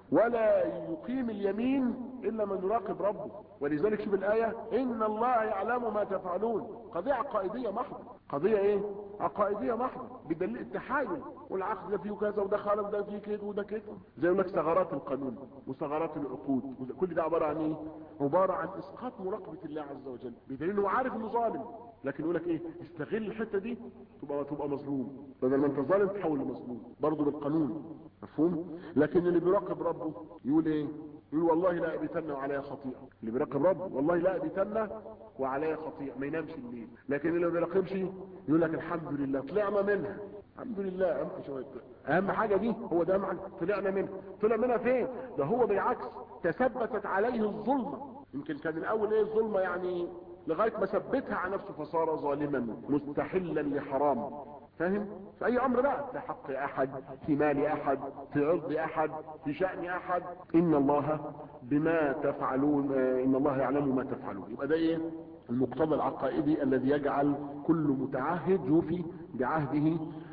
ولا يقيم اليمين الا من يراقب ربه ولذلك شوف الايه ان الله يعلم ما تفعلون قضيه عقائديه محضه قضيه ايه عقائديه محضه بدليل التحايل والعقد ده فيه كذا وده خالف ده فيه كده وده كده زي يقول لك ثغرات القانون وثغرات العقود كل ده عباره عن ايه عباره عن اسقاط مراقبه الله عز وجل بدليل انه عارف انه ظالم لكن يقول لك ايه استغل الحته دي تبقى تبقى مظلوم بدل ما انت ظالم تحول لمظلوم برضه بالقانون مفهوم لكن اللي بيراقب ربه يقول ايه يقول والله لا ابيتن وعليها خطيئه اللي بيراقب ربه والله لا ابيتن وعليها خطيئه ما ينامش الليل لكن اللي ما بيراقبش يقول لك الحمد لله طلعنا منها الحمد لله اهم شويه اهم حاجه دي هو ده اهم طلعنا منها طلع منها فين ده هو بالعكس تثبتت عليه الظلمه يمكن كان الاول ايه الظلمه يعني لغايه ما ثبتها على نفسه فصار ظالما مستحلا لحرام فاهم في اي امر بقى في حق احد في مال احد في عرض احد في شأن احد ان الله بما تفعلون ان الله يعلم ما تفعلون يبقى ده ايه المقتضى العقائدي الذي يجعل كل متعهد يوفي بعهده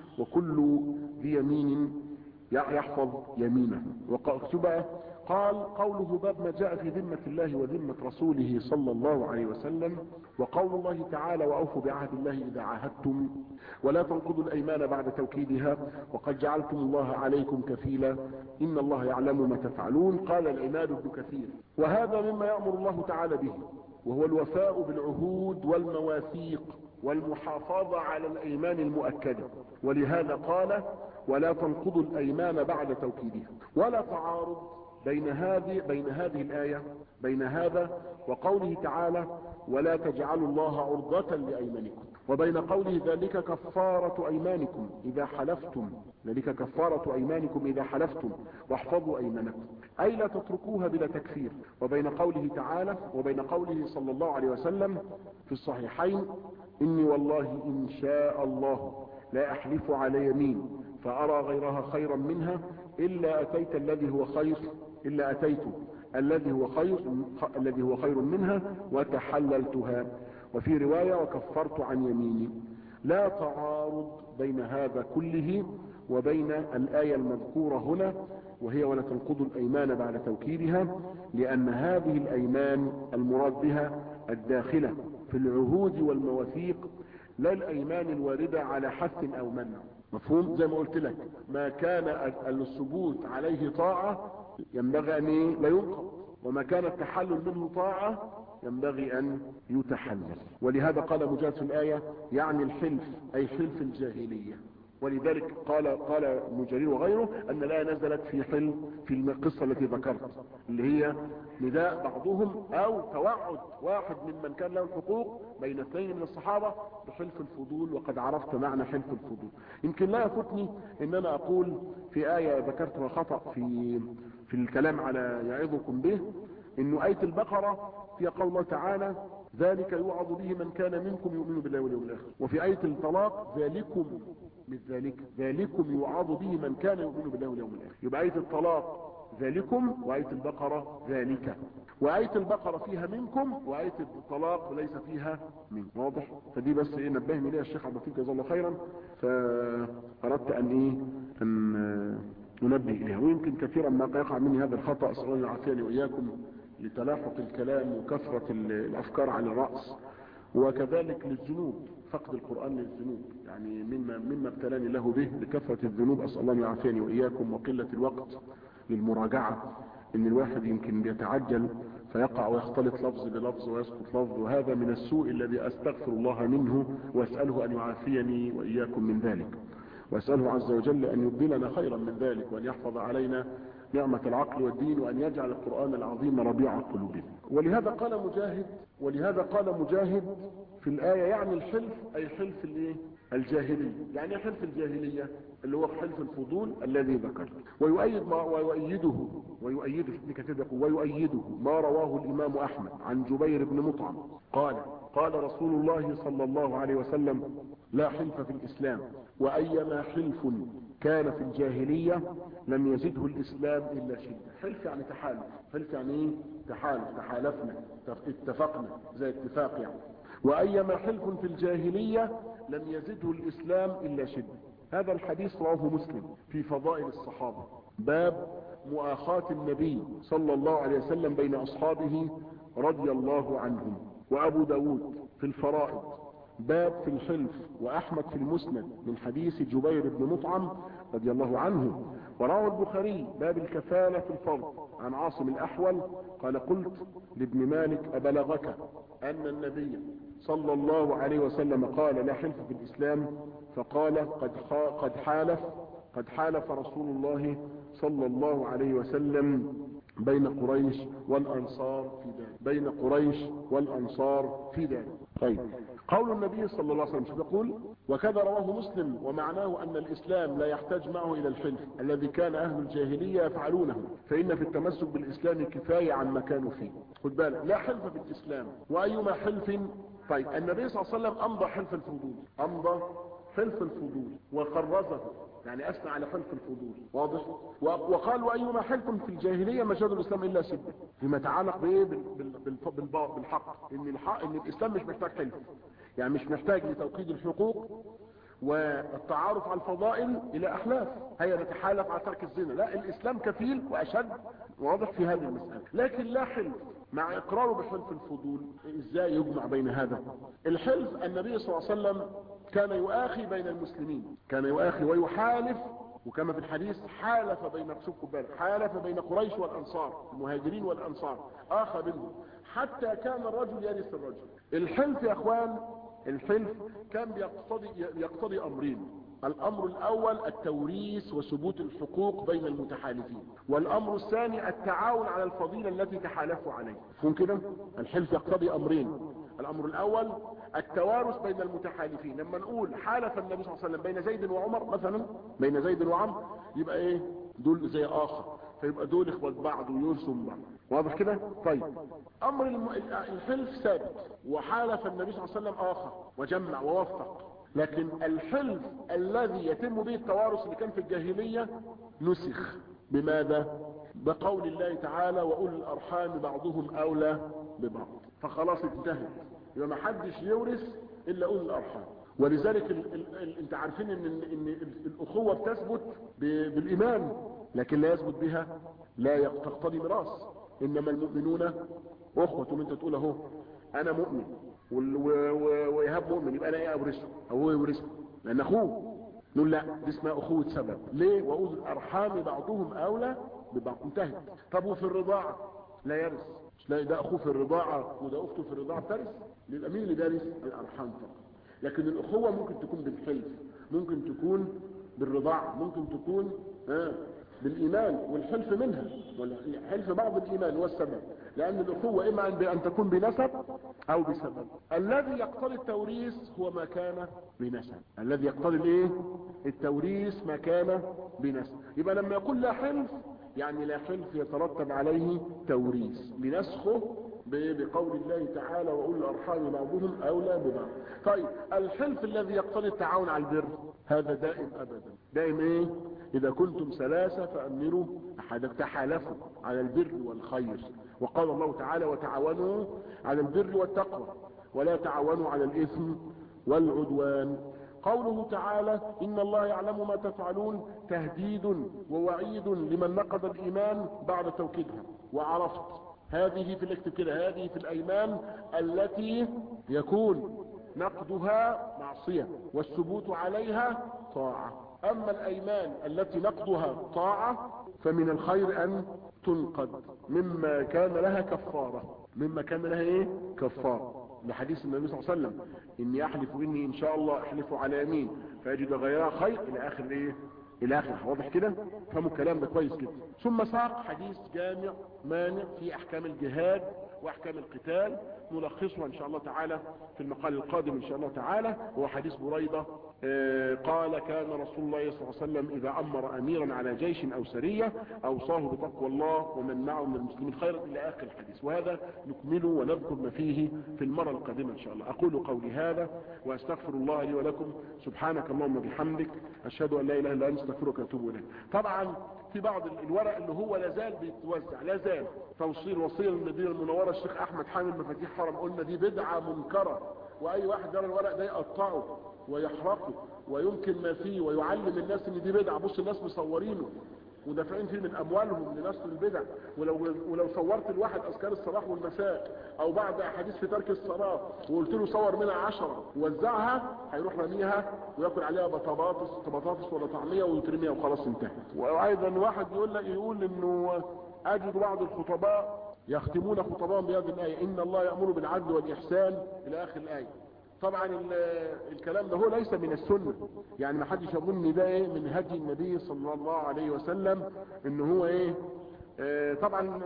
وكل ذي يمين يحفظ يمينه وقال قال قوله باب ما جاء في ذمة الله وذمة رسوله صلى الله عليه وسلم وقول الله تعالى وأوفوا بعهد الله إذا عاهدتم ولا تنقضوا الأيمان بعد توكيدها وقد جعلتم الله عليكم كفيلا إن الله يعلم ما تفعلون قال العماد بن كثير وهذا مما يأمر الله تعالى به وهو الوفاء بالعهود والمواثيق والمحافظة على الأيمان المؤكدة ولهذا قال ولا تنقضوا الأيمان بعد توكيدها ولا تعارض بين هذه بين هذه الآية بين هذا وقوله تعالى ولا تجعلوا الله عرضة لأيمانكم وبين قوله ذلك كفارة أيمانكم إذا حلفتم ذلك كفارة أيمانكم إذا حلفتم واحفظوا أيمانكم أي لا تتركوها بلا تكفير وبين قوله تعالى وبين قوله صلى الله عليه وسلم في الصحيحين إني والله إن شاء الله لا أحلف على يمين فأرى غيرها خيرا منها إلا أتيت الذي هو خير إلا أتيت الذي هو خير الذي هو خير منها وتحللتها وفي رواية وكفرت عن يميني لا تعارض بين هذا كله وبين الآية المذكورة هنا وهي ولا تنقضوا الأيمان بعد توكيدها لأن هذه الأيمان المراد بها الداخلة في العهود والمواثيق لا الأيمان الواردة على حث أو منع مفهوم زي ما قلت لك ما كان الثبوت عليه طاعة ينبغي أن لا ينقض وما كان التحلل منه طاعة ينبغي أن يتحلل ولهذا قال مجاهد في الآية يعني الحلف أي حلف الجاهلية ولذلك قال قال ابن جرير وغيره ان الايه نزلت في حلم في القصه التي ذكرت اللي هي نداء بعضهم او توعد واحد ممن كان له الحقوق بين اثنين من الصحابه بحلف الفضول وقد عرفت معنى حلف الفضول يمكن لا يفوتني ان انا اقول في ايه ذكرتها خطا في في الكلام على يعظكم به انه ايه البقره فيها قول الله تعالى ذلك يوعظ به من كان منكم يؤمن بالله واليوم الاخر وفي آية الطلاق ذلكم من ذلك ذلكم يوعظ به من كان يؤمن بالله واليوم الاخر يبقى آية الطلاق ذلكم وآية البقرة ذلك وآية البقرة فيها منكم وآية الطلاق ليس فيها من واضح فدي بس ايه نبهني ليها الشيخ عبد اللطيف جزاه الله خيرا فأردت أن ايه أن ننبه إليها ويمكن كثيرا ما يقع مني هذا الخطأ أسأل الله العافية وإياكم لتلاحق الكلام وكثرة الأفكار على الرأس وكذلك للذنوب فقد القرآن للذنوب يعني مما, مما ابتلاني له به لكثرة الذنوب أسأل الله يعافيني وإياكم وقلة الوقت للمراجعة إن الواحد يمكن بيتعجل فيقع ويختلط لفظ بلفظ ويسقط لفظ وهذا من السوء الذي أستغفر الله منه وأسأله أن يعافيني وإياكم من ذلك وأسأله عز وجل أن يبدلنا خيرا من ذلك وأن يحفظ علينا نعمة العقل والدين وأن يجعل القرآن العظيم ربيع قلوبنا ولهذا قال مجاهد ولهذا قال مجاهد في الآية يعني الحلف أي حلف الايه الجاهلي يعني حلف الجاهلية اللي هو حلف الفضول الذي ذكر ويؤيد ما ويؤيده ويؤيده كتب ويؤيده ما رواه الإمام أحمد عن جبير بن مطعم قال قال رسول الله صلى الله عليه وسلم لا حلف في الاسلام وايما حلف كان في الجاهلية لم يزده الاسلام الا شدة حلف يعني تحالف حلف يعني ايه تحالف تحالفنا اتفقنا زي اتفاق يعني وايما حلف في الجاهلية لم يزده الاسلام الا شدة هذا الحديث رواه مسلم في فضائل الصحابة باب مؤاخاة النبي صلى الله عليه وسلم بين اصحابه رضي الله عنهم وابو داود في الفرائض باب في الحلف واحمد في المسند من حديث جبير بن مطعم رضي الله عنه وروى البخاري باب الكفالة في الفرض عن عاصم الاحول قال قلت لابن مالك ابلغك ان النبي صلى الله عليه وسلم قال لا حلف في الاسلام فقال قد, قد حالف قد حالف رسول الله صلى الله عليه وسلم بين قريش والانصار في ذلك بين قريش والانصار في ذلك طيب قول النبي صلى الله عليه وسلم يقول وكذا رواه مسلم ومعناه ان الاسلام لا يحتاج معه الى الحلف الذي كان اهل الجاهلية يفعلونه فان في التمسك بالاسلام كفاية عن ما كانوا فيه خد بالك لا حلف في الاسلام وايما حلف طيب النبي صلى الله عليه وسلم امضى حلف الفضول امضى حلف الفضول وقرزه يعني اثنى على حلف الفضول واضح وقال وايما حلف في الجاهليه ما جاد الاسلام الا سده فيما يتعلق بايه بالحق ان الحق ان الاسلام مش محتاج حلف يعني مش محتاج لتوكيد الحقوق والتعارف على الفضائل الى احلاف هيا نتحالف على ترك الزنا لا الاسلام كفيل واشد واضح في هذه المسألة لكن لا حلف مع اقراره بحلف الفضول ازاي يجمع بين هذا الحلف النبي صلى الله عليه وسلم كان يؤاخي بين المسلمين كان يؤاخي ويحالف وكما في الحديث حالف بين شوفوا بالك حالف بين قريش والانصار المهاجرين والانصار اخى بينهم حتى كان الرجل يرث الرجل الحلف يا اخوان الحلف كان بيقتضي يقتضي امرين الامر الاول التوريث وثبوت الحقوق بين المتحالفين والامر الثاني التعاون على الفضيلة التي تحالفوا عليه فهم كده الحلف يقتضي امرين الامر الاول التوارث بين المتحالفين لما نقول حالف النبي صلى الله عليه وسلم بين زيد وعمر مثلا بين زيد وعمر يبقى ايه دول زي اخر فيبقى دول اخوات بعض ويورثوا بعض واضح كده طيب امر الم... الحلف ثابت وحالف النبي صلى الله عليه وسلم اخر وجمع ووفق لكن الحلف الذي يتم به التوارث اللي كان في الجاهلية نسخ بماذا بقول الله تعالى واولي الارحام بعضهم اولى ببعض فخلاص انتهت يبقى ما حدش يورث الا اولي الارحام ولذلك ال ال ال انت عارفين ان, إن الاخوة بتثبت بالايمان لكن لا يثبت بها لا تقتضي ميراث انما المؤمنون اخوة انت تقول اهو انا مؤمن ويهاب مؤمن يبقى انا ايه اورثه او هو يورثه لان اخوه نقول لا دي اسمها اخوة سبب ليه واولي الارحام بعضهم اولى ببعض انتهت طب وفي الرضاعة لا يرث لا ده اخوه في الرضاعة وده اخته في الرضاعة ترث يبقى مين اللي دارس الارحام فقط لكن الاخوة ممكن تكون بالحلف ممكن تكون بالرضاعة ممكن تكون آه بالايمان والحلف منها والحلف بعض الايمان هو السبب لان الاخوة اما ان تكون بنسب او بسبب الذي يقتضي التوريث هو ما كان بنسب الذي يقتضي الايه التوريث ما كان بنسب يبقى لما يقول لا حلف يعني لا حلف يترتب عليه توريث لنسخه بقول الله تعالى واولي الارحام بعضهم اولى ببعض طيب الحلف الذي يقتضي التعاون على البر هذا دائم ابدا دائم ايه اذا كنتم ثلاثة فامروا احد تحالفوا على البر والخير وقال الله تعالى وتعاونوا على البر والتقوى ولا تعاونوا على الاثم والعدوان قوله تعالى ان الله يعلم ما تفعلون تهديد ووعيد لمن نقض الايمان بعد توكيدها وعرفت هذه في الاكتب كده هذه في الايمان التي يكون نقضها معصية والثبوت عليها طاعة اما الايمان التي نقضها طاعة فمن الخير ان تنقض مما كان لها كفارة مما كان لها ايه كفارة لحديث النبي صلى الله عليه وسلم اني احلف اني ان شاء الله احلف على يمين فيجد غيرها خير الى اخر ايه الى اخر واضح كده فهموا الكلام ده كويس كده ثم ساق حديث جامع مانع في احكام الجهاد واحكام القتال نلخصها ان شاء الله تعالى في المقال القادم ان شاء الله تعالى هو حديث بريدة قال كان رسول الله صلى الله عليه وسلم إذا أمر أميرا على جيش أو سرية أوصاه بتقوى الله ومن معه من المسلمين خيرا إلى آخر الحديث وهذا نكمله ونذكر ما فيه في المرة القادمة إن شاء الله أقول قولي هذا وأستغفر الله لي ولكم سبحانك اللهم بحمدك أشهد أن لا إله إلا أنت أستغفرك وأتوب إليك طبعا في بعض الورق اللي هو لازال بيتوزع لازال توصيل وصية للمدينة المنورة الشيخ أحمد حامد مفاتيح حرم قلنا دي بدعة منكرة وأي واحد يرى الورق ده يقطعه ويحرقه ويمكن ما فيه ويعلم الناس ان دي بدعة بص الناس مصورينه ودافعين فيه من اموالهم لنشر البدع ولو ولو صورت الواحد اذكار الصباح والمساء او بعد احاديث في ترك الصلاه وقلت له صور منها عشرة ووزعها هيروح رميها وياكل عليها بطاطس بطاطس ولا طعميه ويترميها وخلاص انتهت وايضا واحد يقول لك يقول انه اجد بعض الخطباء يختمون خطبهم بهذه الايه ان الله يامر بالعدل والاحسان الى اخر الايه طبعا الكلام ده هو ليس من السنة يعني ما حدش يظن ده ايه من هدي النبي صلى الله عليه وسلم ان هو ايه آه طبعا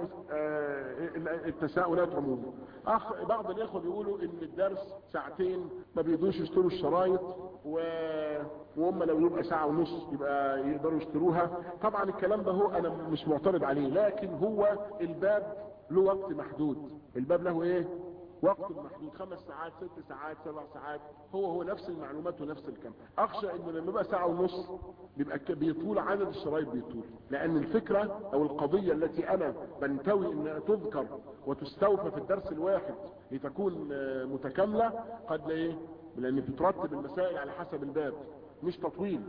آه التساؤلات عموما اخ بعض الاخوه بيقولوا ان الدرس ساعتين ما بيقدروش يشتروا الشرايط و... وهم لو يبقى ساعه ونص يبقى يقدروا يشتروها طبعا الكلام ده هو انا مش معترض عليه لكن هو الباب له وقت محدود الباب له ايه وقت محدود خمس ساعات ست ساعات سبع ساعات هو هو نفس المعلومات ونفس الكم اخشى انه لما يبقى ساعة ونص بيبقى بيطول عدد الشرايط بيطول لان الفكرة او القضية التي انا بنتوي انها تذكر وتستوفى في الدرس الواحد لتكون متكاملة قد لا ايه لان بترتب المسائل على حسب الباب مش تطويل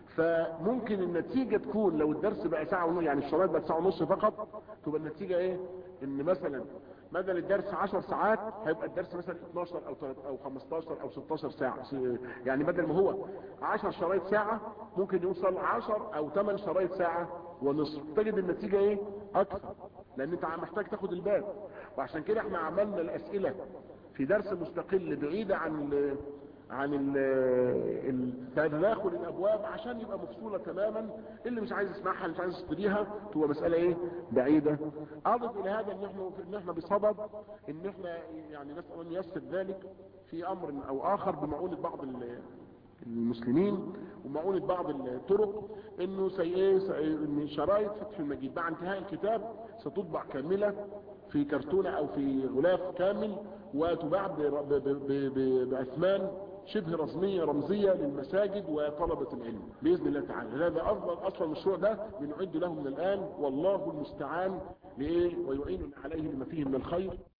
فممكن النتيجة تكون لو الدرس بقى ساعة ونص يعني الشرايط بقت ساعة ونص فقط تبقى النتيجة ايه ان مثلا بدل الدرس 10 ساعات هيبقى الدرس مثلا 12 او او 15 او 16 ساعة يعني بدل ما هو 10 شرايط ساعة ممكن يوصل 10 او 8 شرايط ساعة ونصف تجد النتيجة ايه اكثر لان انت محتاج تاخد الباب وعشان كده احنا عملنا الاسئلة في درس مستقل بعيدة عن ال عن تداخل الابواب عشان يبقى مفصولة تماما اللي مش عايز يسمعها اللي مش عايز يشتريها تبقى مسألة ايه بعيدة اضف الى هذا ان احنا ان احنا بصدد ان احنا يعني نسأل ان يسر ذلك في امر او اخر بمعونة بعض المسلمين ومعونة بعض الطرق انه سي ايه شرايط فتح المجيد بعد انتهاء الكتاب ستطبع كاملة في كرتونة او في غلاف كامل وتباع باثمان شبه رسمية رمزية للمساجد وطلبة العلم بإذن الله تعالى هذا أفضل أصلا المشروع ده بنعد له من الآن والله المستعان لإيه ويعين عليه لما فيه من الخير